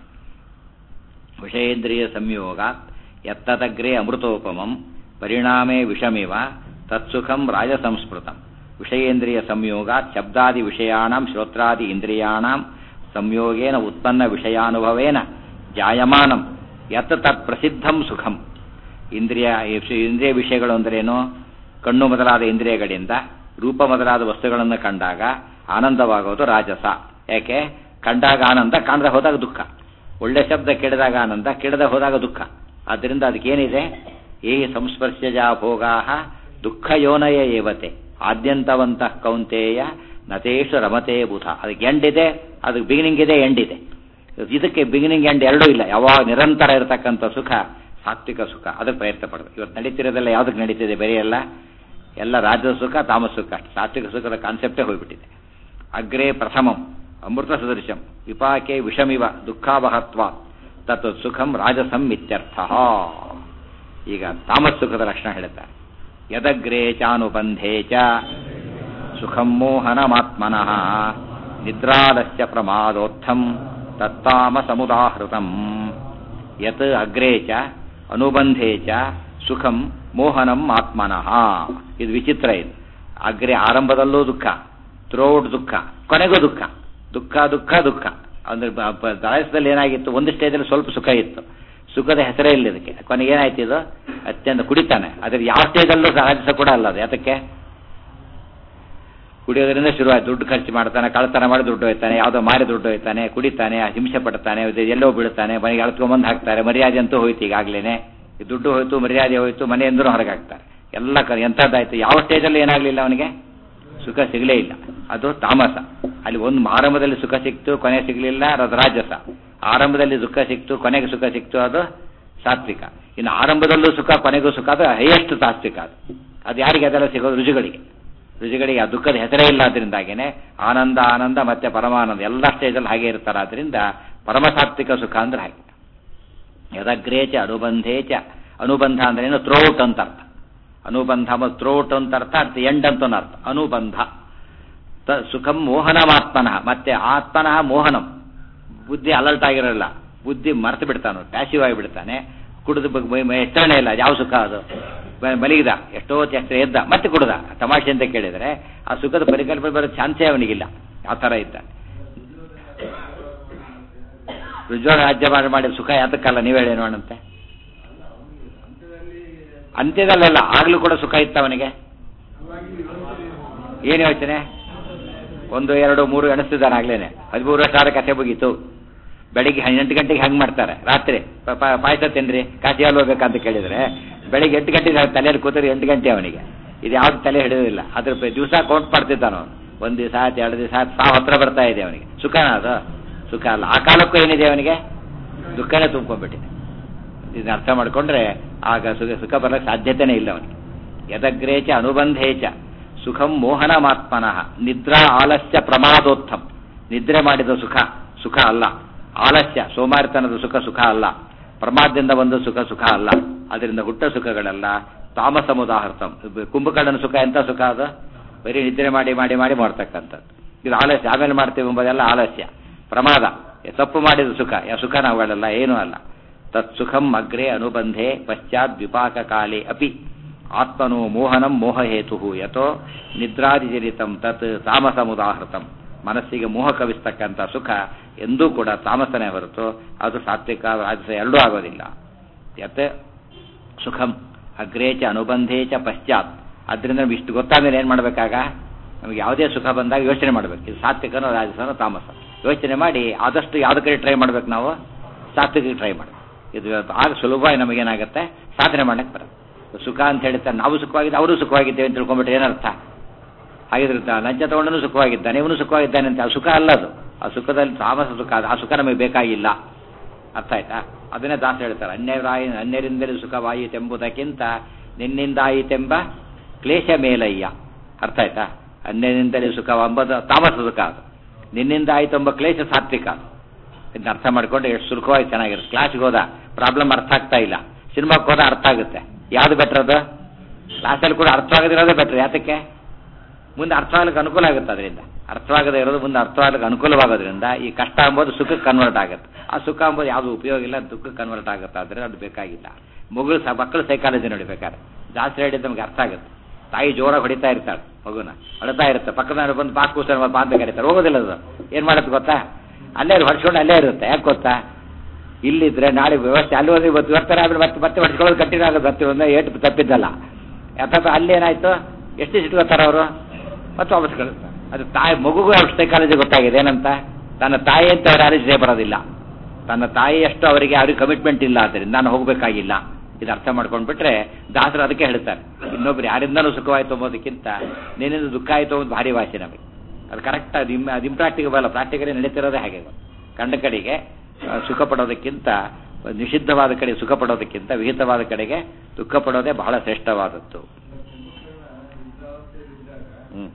ವಿಷಯೇಂದ್ರಿಯ ಸಂಯೋಗ ಎತ್ತದಗ್ರೆ ಅಮೃತೋಪಮಂ ಪರಿಣಾಮೇ ವಿಷಮಿವ ತತ್ಸುಖಂ ರಾಜಸಂಸ್ಮೃತಂ ವಿಷಯೇಂದ್ರಿಯ ಸಂಯೋಗ ಶಬ್ದಾದಿ ವಿಷಯಾಣಂ ಶ್ರೋತ್ರಾದಿ ಇಂದ್ರಿಯಾಣಂ ಸಂಯೋಗೇನ ಉತ್ಪನ್ನ ವಿಷಯಾನುಭವೇನ ಜಾಯಮಾನಂ ಯತ್ ತತ್ ಪ್ರಸಿದ್ಧಂ ಸುಖಂ ಇಂದ್ರಿಯ ಇಂದ್ರಿಯ ವಿಷಯಗಳು ಅಂದ್ರೇನು ಕಣ್ಣು ಮೊದಲಾದ ಇಂದ್ರಿಯಗಳಿಂದ ರೂಪ ಮೊದಲಾದ ವಸ್ತುಗಳನ್ನು ಕಂಡಾಗ ಆನಂದವಾಗೋದು ರಾಜಸ ಯಾಕೆ ಕಂಡಾಗ ಆನಂದ ಕಾಣದೆ ಹೋದಾಗ ದುಃಖ ಒಳ್ಳೆ ಶಬ್ದ ಕೇಳಿದಾಗ ಆನಂದ ಕೇಳದೆ ಹೋದಾಗ ದುಃಖ ಆದ್ದರಿಂದ ಅದಕ್ಕೇನಿದೆ ಏ ಸಂಸ್ಪರ್ಶಜ ಭೋಗಾ ದುಃಖ ಯೋನಯ ಏವತೆ ಆದ್ಯಂತವಂತಃ ಕೌಂತೆಯ ನತೇಶು ರಮತೆ ಬುಧ ಅದಕ್ಕೆ ಎಂಡಿದೆ ಅದಕ್ಕೆ ಬಿಗಿನಿಂಗ್ ಇದೆ ಎಂಡಿದೆ ಇದಕ್ಕೆ ಬಿಗಿನಿಂಗ್ ಎಂಡ್ ಎರಡೂ ಇಲ್ಲ ಯಾವಾಗ ನಿರಂತರ ಇರತಕ್ಕಂಥ ಸುಖ ಸಾತ್ವಿಕ ಸುಖ ಅದಕ್ಕೆ ಪ್ರಯತ್ನ ಪಡೋದು ಇವತ್ತು ನಡೀತಿರೋದೆಲ್ಲ ಯಾವುದಕ್ಕೆ ನಡೀತಿದೆ ಬೇರೆ ಎಲ್ಲ ಎಲ್ಲ ರಾಜ ಸುಖ ತಾಮಸ ಸುಖ ಸಾತ್ವಿಕ ಸುಖದ ಕಾನ್ಸೆಪ್ಟೇ ಹೋಗ್ಬಿಟ್ಟಿದೆ ಅಗ್ರೇ ಪ್ರಥಮಂ ಅಮೃತ ಸದೃಶಂ ವಿಪಾಕೆ ವಿಷಮಿವ ದುಃಖಾವಹತ್ವ ತತ್ ಸುಖಂ ರಾಜಸಂ ಇತ್ಯರ್ಥ ಈಗ ತಾಮಸ್ ಸುಖದ ಲಕ್ಷಣ ಹೇಳ್ತಾರೆ ಯದಗ್ರೇ ಚಾನುಬಂಧೇ ಚ ಸುಖಂ ಮೋಹನಮಾತ್ಮನಃ ನಿದ್ರಾಲಸ್ಯ ಪ್ರಮಾದೋತ್ಥಂ ತತ್ತಾಮಸಮುದಾಹೃತಂ ಯತ್ ಅಗ್ರೇ ಚ ಅನುಬಂಧೇ ಚ ಸುಖಂ ಮೋಹನಂ ಆತ್ಮನಃ ಇದು ವಿಚಿತ್ರ ಇದು ಅಗ್ರೆ ಆರಂಭದಲ್ಲೂ ದುಃಖ ಥ್ರೋಟ್ ದುಃಖ ಕೊನೆಗೂ ದುಃಖ ದುಃಖ ದುಃಖ ದುಃಖ ಅಂದ್ರೆ ದಾಯಸದಲ್ಲಿ ಏನಾಗಿತ್ತು ಒಂದು ಸ್ಟೇಜಲ್ಲಿ ಸ್ವಲ್ಪ ಸುಖ ಇತ್ತು ಸುಖದ ಹೆಸರೇ ಇಲ್ಲ ಇದಕ್ಕೆ ಕೊನೆಗೆ ಏನಾಯ್ತು ಇದು ಅತ್ಯಂತ ಕುಡಿತಾನೆ ಅದ್ರ ಯಾವ ಸ್ಟೇಜಲ್ಲೂ ರಾಜಸ ಕೂಡ ಅಲ್ಲ ಅದು ಯಾತಕ್ಕೆ ಕುಡಿಯೋದ್ರಿಂದ ಶುರುವಾಯ್ತು ದುಡ್ಡು ಖರ್ಚು ಮಾಡ್ತಾನೆ ಕಳ್ತನ ಮಾಡಿ ದುಡ್ಡು ಹೋಯ್ತಾನೆ ಯಾವುದೋ ಮಾರಿ ದುಡ್ಡು ಹೋಯ್ತಾನೆ ಕುಡಿತಾನೆ ಹಿಂಸೆ ಪಡ್ತಾನೆ ಇದು ಎಲ್ಲೋ ಬೀಳ್ತಾನೆ ಮನೆಗೆ ಅಳ್ತ್ಕೊಂಬಂದು ಹಾಕ್ತಾರೆ ಮರ್ಯಾದೆ ಅಂತೂ ಹೋಯ್ತು ಈಗಾಗಲೇ ದುಡ್ಡು ಹೋಯ್ತು ಮರ್ಯಾದೆ ಹೋಯ್ತು ಮನೆಯಿಂದನೂ ಹೊರಗೆ ಹಾಕ್ತಾರೆ ಎಲ್ಲ ಕ ಎಂಥದ್ದಾಯ್ತು ಯಾವ ಸ್ಟೇಜಲ್ಲಿ ಏನಾಗಲಿಲ್ಲ ಅವನಿಗೆ ಸುಖ ಸಿಗಲೇ ಇಲ್ಲ ಅದು ತಾಮಸ ಅಲ್ಲಿ ಒಂದು ಆರಂಭದಲ್ಲಿ ಸುಖ ಸಿಕ್ತು ಕೊನೆ ಸಿಗಲಿಲ್ಲ ಅದು ರಾಜಸ ಆರಂಭದಲ್ಲಿ ದುಃಖ ಸಿಕ್ತು ಕೊನೆಗೆ ಸುಖ ಸಿಕ್ತು ಅದು ಸಾತ್ವಿಕ ಇನ್ನು ಆರಂಭದಲ್ಲೂ ಸುಖ ಕೊನೆಗೂ ಸುಖ ಅದು ಹೈಯೆಸ್ಟ್ ಸಾತ್ವಿಕ ಅದು ಅದು ಯಾರಿಗೆ ಅದೆಲ್ಲ ಸಿಗೋದು ರುಜುಗಳಿಗೆ ರುಜುಗಳಿಗೆ ಆ ದುಃಖದ ಹೆಸರೇ ಇಲ್ಲ ಅದರಿಂದಾಗೇನೆ ಆನಂದ ಆನಂದ ಮತ್ತೆ ಪರಮಾನಂದ ಎಲ್ಲ ಸ್ಟೇಜಲ್ಲಿ ಹಾಗೆ ಇರ್ತಾರೆ ಅದರಿಂದ ಪರಮಸಾತ್ವಿಕ ಸುಖ ಅಂದ್ರೆ ಹಾಗೆ ಯದಗ್ರೇ ಚ ಅನುಬಂಧೇ ಚ ಅನುಬಂಧ ಅಂದ್ರೆ ಏನು ಥ್ರೋಟ್ ಅಂತ ಅರ್ಥ ಅನುಬಂಧ ಥ್ರೋಟ್ ಅಂತ ಅರ್ಥ ಅರ್ಥ ಎಂಡ್ ಅಂತ ಅರ್ಥ ಅನುಬಂಧ ತ ಸುಖಂ ಮೋಹನಮಾತ್ಮನಃ ಮತ್ತೆ ಆತ್ಮನಃ ಮೋಹನಂ ಬುದ್ಧಿ ಅಲರ್ಟ್ ಆಗಿರಲ್ಲ ಬುದ್ಧಿ ಮರೆತು ಬಿಡ್ತಾನೆ ಪ್ಯಾಸಿವ್ ಆಗಿಬಿಡ್ತಾನೆ ಕುಡಿದು ಎಚ್ಚರಣೆ ಇಲ್ಲ ಯಾವ ಸುಖ ಅದು ಬ- ಮಲಗಿದ ಎಷ್ಟೋ ಎಷ್ಟೋ ಎದ್ದ ಮತ್ತೆ ಕುಡ್ದ ತಮಾಷೆ ಅಂತ ಕೇಳಿದರೆ ಆ ಸುಖದ ಪರಿಕಲ್ಪನೆ ಬರೋ ಚಾನ್ಸೇ ಅವನಿಗಿಲ್ಲ ಆ ಥರ ಇದ್ದ ರುಜುವಾನ ರಾಜ್ಯ ಮಾಡಿ ಮಾಡಿದ ಸುಖ ಯಾತಕ್ಕಲ್ಲ ನೀವು ಹೇಳಿ ನೋಡಂತೆ ಅಂತ್ಯದಲ್ಲೆಲ್ಲ ಆಗ್ಲೂ ಕೂಡ ಸುಖ ಇತ್ತ ಅವನಿಗೆ ಏನು ಯೋಚನೆ ಒಂದು ಎರಡು ಮೂರು ಎಣಿಸ್ತಿದ್ದಾನೆ ಆಗ್ಲೇನೆ ಹದಿಮೂರು ವರ್ಷ ಆದ ಕಥೆ ಮುಗೀತು ಬೆಳಿಗ್ಗೆ ಎಂಟು ಗಂಟೆಗೆ ಹಂಗೆ ಮಾಡ್ತಾರೆ ರಾತ್ರಿ ಪ- ಪ- ಪಾಯಸ ತಿನ್ರಿ ಕಾಶಿ ಹಾಲು ಹೋಗ್ಬೇಕಂತ ಕೇಳಿದ್ರೆ ಬೆಳಿಗ್ಗೆ ಎಂಟು ಗಂಟೆಗೆ ತಲೆಯಲ್ಲಿ ಕೂತರೆ ಎಂಟು ಗಂಟೆ ಅವನಿಗೆ ಇದು ಯಾವ್ದು ತಲೆ ಹಿಡಿಯೋದಿಲ್ಲ ಅದ್ರ ದಿವಸ ಕೌಂಟ್ ಮಾಡ್ತಿದ್ದಾನ ಅವನು ಒಂದು ದಿವಸ ಆಯ್ತು ಎರಡು ದಿವಸ ಆಯ್ತು ಸಾವು ಹತ್ರ ಬರ್ತಾ ಇದೆ ಅವನಿಗೆ ಸುಖನ ಅದು ಸುಖ ಅಲ್ಲ ಆ ಕಾಲಕ್ಕೂ ಏನಿದೆ ಅವನಿಗೆ ದುಃಖನೇ ತುಂಬ್ಕೊಂಡ್ಬಿಟ್ಟಿದೆ ಇದನ್ನ ಅರ್ಥ ಮಾಡ್ಕೊಂಡ್ರೆ ಆಗ ಸುಖ ಸುಖ ಬರಲಿಕ್ಕೆ ಸಾಧ್ಯತೆನೇ ಇಲ್ಲ ಅವನಿಗೆ ಯದಗ್ರೇಚ ಅನುಬಂಧೇಚ ಸುಖಂ ಮೋಹನಮಾತ್ಮನಃ ನಿದ್ರಾ ಆಲಸ್ಯ ಪ್ರಮಾದೋತ್ಥಂ ನಿದ್ರೆ ಮಾಡಿದ ಸುಖ ಸುಖ ಅಲ್ಲ ಆಲಸ್ಯ ಸೋಮಾರಿತನದ ಸುಖ ಸುಖ ಅಲ್ಲ ಪ್ರಮಾದದಿಂದ ಬಂದ ಸುಖ ಸುಖ ಅಲ್ಲ ಅದರಿಂದ ಹುಟ್ಟ ಸುಖಗಳೆಲ್ಲ ತಾಮಸ ಮುದಾಹರ್ತಂ ಕುಂಭಕರ್ಣನ ಸುಖ ಎಂತ ಸುಖ ಅದು ಬರೀ ನಿದ್ರೆ ಮಾಡಿ ಮಾಡಿ ಮಾಡಿ ಮಾಡ್ತಕ್ಕಂಥದ್ದು ಇದು ಆಲಸ್ಯ ಆಮೇಲೆ ಮಾಡ್ತೇವೆ ಎಂಬುದೆಲ್ಲ ಆಲಸ್ಯ ಪ್ರಮಾದ ತಪ್ಪು ಮಾಡಿದ ಸುಖ ಯಾ ಸುಖ ನಾವುಗಳೆಲ್ಲ ಏನೂ ಅಲ್ಲ ತತ್ ಸುಖಂ ಅಗ್ರೆ ಅನುಬಂಧೆ ಪಶ್ಚಾತ್ ವಿಪಾಕ ಕಾಲೇ ಅಪಿ ಆತ್ಮನೋ ಮೋಹನಂ ಮೋಹಹೇತು ಯಥೋ ನಿದ್ರಾದಿಜನಿತಂ ತತ್ ತಾಮಸಮುದಾಹೃತಂ ಮನಸ್ಸಿಗೆ ಮೋಹ ಕವಿಸ್ತಕ್ಕಂಥ ಸುಖ ಎಂದೂ ಕೂಡ ತಾಮಸನೇ ಹೊರತು ಅದು ಸಾತ್ವಿಕ ರಾಜಸ ಎರಡೂ ಆಗೋದಿಲ್ಲ ಯತ್ ಸುಖಂ ಅಗ್ರೇ ಚ ಅನುಬಂಧೇ ಚ ಪಶ್ಚಾತ್ ಅದರಿಂದ ನಮ್ಗೆ ಇಷ್ಟು ಗೊತ್ತಾದ್ಮೇಲೆ ಏನು ಮಾಡಬೇಕಾಗ ನಮಗೆ ಯಾವುದೇ ಸುಖ ಬಂದಾಗ ಯೋಚನೆ ಮಾಡಬೇಕು ಇದು ಸಾತ್ವಿಕನೋ ರಾಜಸನೋ ತಾಮಸ ಯೋಚನೆ ಮಾಡಿ ಆದಷ್ಟು ಯಾವ್ದು ಕಡೆ ಟ್ರೈ ಮಾಡ್ಬೇಕು ನಾವು ಸಾತ್ವಿಕ ಟ್ರೈ ಮಾಡಬೇಕು ಇದು ಆಗ ಸುಲಭವಾಗಿ ನಮಗೇನಾಗುತ್ತೆ ಸಾಧನೆ ಮಾಡಕ್ಕೆ ಬರುತ್ತೆ ಸುಖ ಅಂತ ಹೇಳ್ತಾರೆ ನಾವು ಸುಖವಾಗಿದ್ದೆ ಅವರು ಸುಖವಾಗಿದ್ದೇವೆ ಅಂತ ತಿಳ್ಕೊಂಡ್ಬಿಟ್ರೆ ಏನರ್ಥ ಹಾಗಿದ್ರೆ ತ- ಲಂಚ ತಗೊಂಡನು ಸುಖವಾಗಿದ್ದಾನೆ ಇವನು ಸುಖವಾಗಿದ್ದಾನೆ ಅಂತ ಆ ಸುಖ ಅಲ್ಲ ಅದು ಆ ಸುಖದಲ್ಲಿ ತಾಮಸ ಸುಖ ಅದು ಆ ಸುಖ ನಮಗೆ ಬೇಕಾಗಿಲ್ಲ ಅರ್ಥ ಆಯ್ತಾ ಅದನ್ನೇ ದಾಸ ಹೇಳ್ತಾರೆ ಅನ್ಯರಾಯ ಅನ್ಯರಿಂದಲೇ ಸುಖವಾಯಿತೆಂಬುದಕ್ಕಿಂತ ನಿನ್ನಿಂದಾಯಿತೆಂಬ ಕ್ಲೇಶ ಮೇಲಯ್ಯ ಅರ್ಥ ಆಯ್ತಾ ಅನ್ಯರಿಂದಲೇ ಸುಖ ಎಂಬುದು ತಾಮಸ ಸುಖ ಅದು ನಿನ್ನಿಂದ ಆಯಿತು ಎಂಬ ಕ್ಲೇಶ ಸಾತ್ವಿಕ ಅದು ಇದನ್ನ ಅರ್ಥ ಮಾಡ್ಕೊಂಡು ಎಷ್ಟು ಸುಲಭವಾಗಿ ಚೆನ್ನಾಗಿರುತ್ತೆ ಕ್ಲಾಸ್ಗೆ ಹೋದ ಪ್ರಾಬ್ಲಮ್ ಅರ್ಥ ಆಗ್ತಾ ಇಲ್ಲ ಸಿನಿಮಾಕ್ಕೆ ಹೋದ ಅರ್ಥ ಆಗುತ್ತೆ ಯಾವ್ದು ಬೆಟ್ರ್ ಅದು ಕ್ಲಾಸಲ್ಲಿ ಕೂಡ ಅರ್ಥ ಆಗದಿರೋದೇ ಬೆಟ್ರ್ ಯಾತಕ್ಕೆ ಮುಂದೆ ಅರ್ಥವಾಗಲಿಕ್ಕೆ ಅನುಕೂಲ ಆಗುತ್ತೆ ಅದರಿಂದ ಅರ್ಥವಾಗದೇ ಇರೋದು ಮುಂದೆ ಅರ್ಥವಾಗಲಿಕ್ಕೆ ಅನುಕೂಲವಾಗೋದ್ರಿಂದ ಈ ಕಷ್ಟ ಎಂಬುದು ಸುಖಕ್ಕೆ ಕನ್ವರ್ಟ್ ಆಗುತ್ತೆ ಆ ಸುಖ ಎಂಬುದು ಯಾವುದು ಉಪಯೋಗ ಇಲ್ಲ ದುಃಖಕ್ಕೆ ಕನ್ವರ್ಟ್ ಆಗುತ್ತೆ ಆದರೆ ಅದು ಬೇಕಾಗಿಲ್ಲ ಮಗಳು ಸಹ ಮಕ್ಕಳು ಸೈಕಾಲಜಿ ನೋಡಿ ಬೇಕಾದ್ರೆ ಜಾಸ್ತಿ ಹೇಳಿದ್ದು ನಮಗೆ ಅರ್ಥ ಆಗುತ್ತೆ ತಾಯಿ ಜೋರಾಗಿ ಹೊಡಿತಾ ಇರ್ತಾಳೆ ಮಗುನ ಅಳ್ತಾ ಇರುತ್ತೆ ಪಕ್ಕದ ಬಂದು ಪಾಸ್ ಕೂಸರ್ ಬಾ ಅಂತ ಕರೀತಾರೆ ಹೋಗೋದಿಲ್ಲ ಅದು ಏನು ಮಾಡುತ್ತೆ ಗೊತ್ತಾ ಅಲ್ಲೇ ಹೊಡ್ಸ್ಕೊಂಡು ಅಲ್ಲೇ ಇರುತ್ತೆ ಯಾಕೆ ಗೊತ್ತಾ ಇಲ್ಲಿದ್ರೆ ನಾಳೆ ವ್ಯವಸ್ಥೆ ಅಲ್ಲಿ ಹೋದ್ರೆ ಇವತ್ತು ಬರ್ತಾರೆ ಆಮೇಲೆ ಮತ್ತೆ ಮತ್ತೆ ಹೊಡ್ಸ್ಕೊಳ್ಳೋದು ಕಂಟಿನ್ಯೂ ಆಗೋದು ಮತ್ತೆ ಒಂದು ಏಟು ತಪ್ಪಿದ್ದಲ್ಲ ಯಾಕಂದ್ರೆ ಅಲ್ಲಿ ಏನಾಯ್ತು ಎಷ್ಟು ದಿವಸ ಇಟ್ಕೋತಾರೆ ಅವರು ಮತ್ತೆ ವಾಪಸ್ ಕಳಿಸ್ತಾರೆ ಅದು ತಾಯಿ ಮಗುಗೂ ಅಷ್ಟು ಸೈಕಾಲಜಿ ಗೊತ್ತಾಗಿದೆ ಏನಂತ ತನ್ನ ತಾಯಿ ಅಂತ ಅವ್ರು ಯಾರು ಜೊತೆ ಬರೋದಿಲ್ಲ ತನ್ನ ತಾಯಿಯಷ್ಟು ಅವರಿಗೆ ಯಾರಿಗೂ ಕಮಿಟ್ಮೆಂಟ್ ಇಲ್ಲ ಆದ್ದರಿಂದ ನಾನು ಹೋಗಬೇಕಾಗಿಲ್ಲ ಇದು ಅರ್ಥ ಮಾಡ್ಕೊಂಡ್ಬಿಟ್ರೆ ದಾಸರು ಅದಕ್ಕೆ ಹೇಳ್ತಾರೆ ಇನ್ನೊಬ್ರು ಯಾರಿಂದಲೂ ಸುಖವಾಯಿತು ಅಂಬೋದಕ್ಕಿಂತ ನಿನ್ನಿಂದ ದುಃಖ ಆಯಿತು ಅನ್ನೋದು ಭಾರಿ ವಾಸಿ ನಮಗೆ ಅದು ಕರೆಕ್ಟ್ ಅದು ಇಮ್ ಅದು ಇಂಪ್ರಾಕ್ಟಿಕಬಲ್ ಅಲ್ಲ ಪ್ರಾಕ್ಟಿಕಲಿ ನಡೀತಿರೋದೇ ಹಾಗೆ ಕಂಡ ಕಡೆಗೆ ಆ, ಸುಖ ಪಡೋದಕ್ಕಿಂತ ನಿಷಿದ್ಧವಾದ ಕಡೆ ಸುಖ ಪಡೋದಕ್ಕಿಂತ ವಿಹಿತವಾದ ಕಡೆಗೆ ದುಃಖ ಪಡೋದೇ ಬಹಳ ಶ್ರೇಷ್ಠವಾದದ್ದು ಹ್ಮ್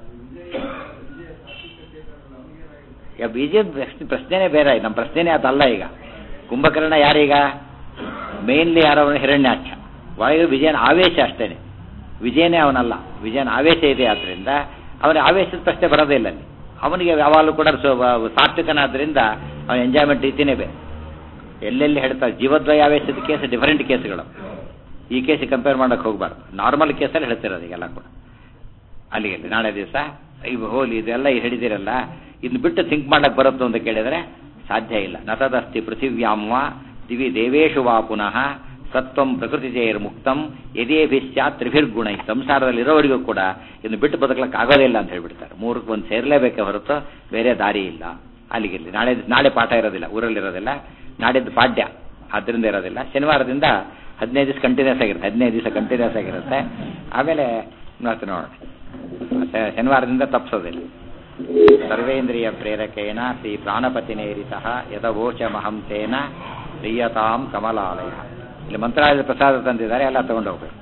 ಈಗ ವಿಜಯ ಪ್ರಶ್ನೆನೇ ಬೇರೆ ನಮ್ಮ ಪ್ರಶ್ನೆನೇ ಅದಲ್ಲ ಈಗ ಕುಂಭಕರ್ಣ ಯಾರೀಗ ಮೇನ್ಲಿ ಯಾರವನು ಹಿರಣ್ಯಾಕ್ಷ ಒಳಗೆ ವಿಜಯನ ಆವೇಶ ಅಷ್ಟೇನೆ ವಿಜಯನೇ ಅವನಲ್ಲ ವಿಜಯನ ಆವೇಶ ಇದೆ ಆದ್ರಿಂದ ಅವನ ಆವೇಶದ ಪ್ರಶ್ನೆ ಬರೋದೇ ಇಲ್ಲ ಅಲ್ಲಿ ಅವನಿಗೆ ಯಾವಾಗಲೂ ಕೂಡ ಸೊ- ಸಾತ್ವಿಕನಾದ್ರಿಂದ ಅವನ ಎಂಜಾಯ್ಮೆಂಟ್ ರೀತಿನೇ ಬೇರೆ ಎಲ್ಲೆಲ್ಲಿ ಹೇಳ್ತಾರೆ ಜೀವದ್ವಯ ಆವೇಶದ ಕೇಸ್ ಡಿಫರೆಂಟ್ ಕೇಸ್ಗಳು ಈ ಕೇಸಿಗೆ ಕಂಪೇರ್ ಮಾಡಕ್ಕೆ ಹೋಗ್ಬಾರ್ದು ನಾರ್ಮಲ್ ಕೇಸಲ್ಲಿ ಹೇಳ್ತಿರೋದು ಈಗೆಲ್ಲ ಕೂಡ ಅಲ್ಲಿಗೆ ನಾಳೆ ದಿವಸ ಇವು ಹೋಲಿ ಇದೆಲ್ಲ ಈ ಹಿಡಿದಿರಲ್ಲ ಇನ್ನು ಬಿಟ್ಟು ಥಿಂಕ್ ಮಾಡಕ್ಕೆ ಬರುತ್ತೋ ಅಂತ ಕೇಳಿದರೆ ಸಾಧ್ಯ ಇಲ್ಲ ನತದಸ್ತಿ ಪೃಥಿವ್ಯಾಮ್ಮ ದಿವಿ ದೇವೇಶು ವಾ ಪುನಃ ಸತ್ವಂ ಪ್ರಕೃತಿಜೇರ್ ಮುಕ್ತಂ ಯದೇಭಿಶ್ಚಾತ್ ತ್ರಿಭಿರ್ಗುಣೈ ಸಂಸಾರದಲ್ಲಿರೋವರಿಗೂ ಕೂಡ ಇನ್ನು ಬಿಟ್ಟು ಬದುಕಲಿಕ್ಕೆ ಆಗೋದೇ ಇಲ್ಲ ಅಂತ ಹೇಳ್ಬಿಡ್ತಾರೆ ಮೂರಕ್ಕೆ ಒಂದು ಸೇರಲೇಬೇಕೆ ಹೊರತು ಬೇರೆ ದಾರಿ ಇಲ್ಲ ಅಲ್ಲಿಗೆ ಇಲ್ಲಿ ನಾಳೆ ನಾಳೆ ಪಾಠ ಇರೋದಿಲ್ಲ ಊರಲ್ಲಿರೋದಿಲ್ಲ ನಾಡಿದ್ದು ಪಾಠ್ಯ ಆದ್ದರಿಂದ ಇರೋದಿಲ್ಲ ಶನಿವಾರದಿಂದ ಹದಿನೈದು ದಿವಸ ಕಂಟಿನ್ಯೂಸ್ ಆಗಿರುತ್ತೆ ಹದಿನೈದು ದಿವಸ ಕಂಟಿನ್ಯೂಸ್ ಆಗಿರುತ್ತೆ ಆಮೇಲೆ ಮತ್ತೆ ನೋಡೋಣ ಶ- ಶನಿವಾರದಿಂದ ತಪ್ಪಿಸೋದಿಲ್ಲ ಸರ್ವೇಂದ್ರಿಯ ಪ್ರೇರಕೇಣ ಶ್ರೀ ಪ್ರಾಣಪತಿನೇರಿತಃ ಯದವೋಚಮಹಂ ತೇನ ಪ್ರಿಯತಾಂ ಕಮಲಾಲಯ ಇಲ್ಲಿ ಮಂತ್ರಾಲಯದ ಪ್ರಸಾದ ತಂದಿದ್ದಾರೆ ಎಲ್ಲ ತಗೊಂಡು ಹೋಗ್ಬೇಕು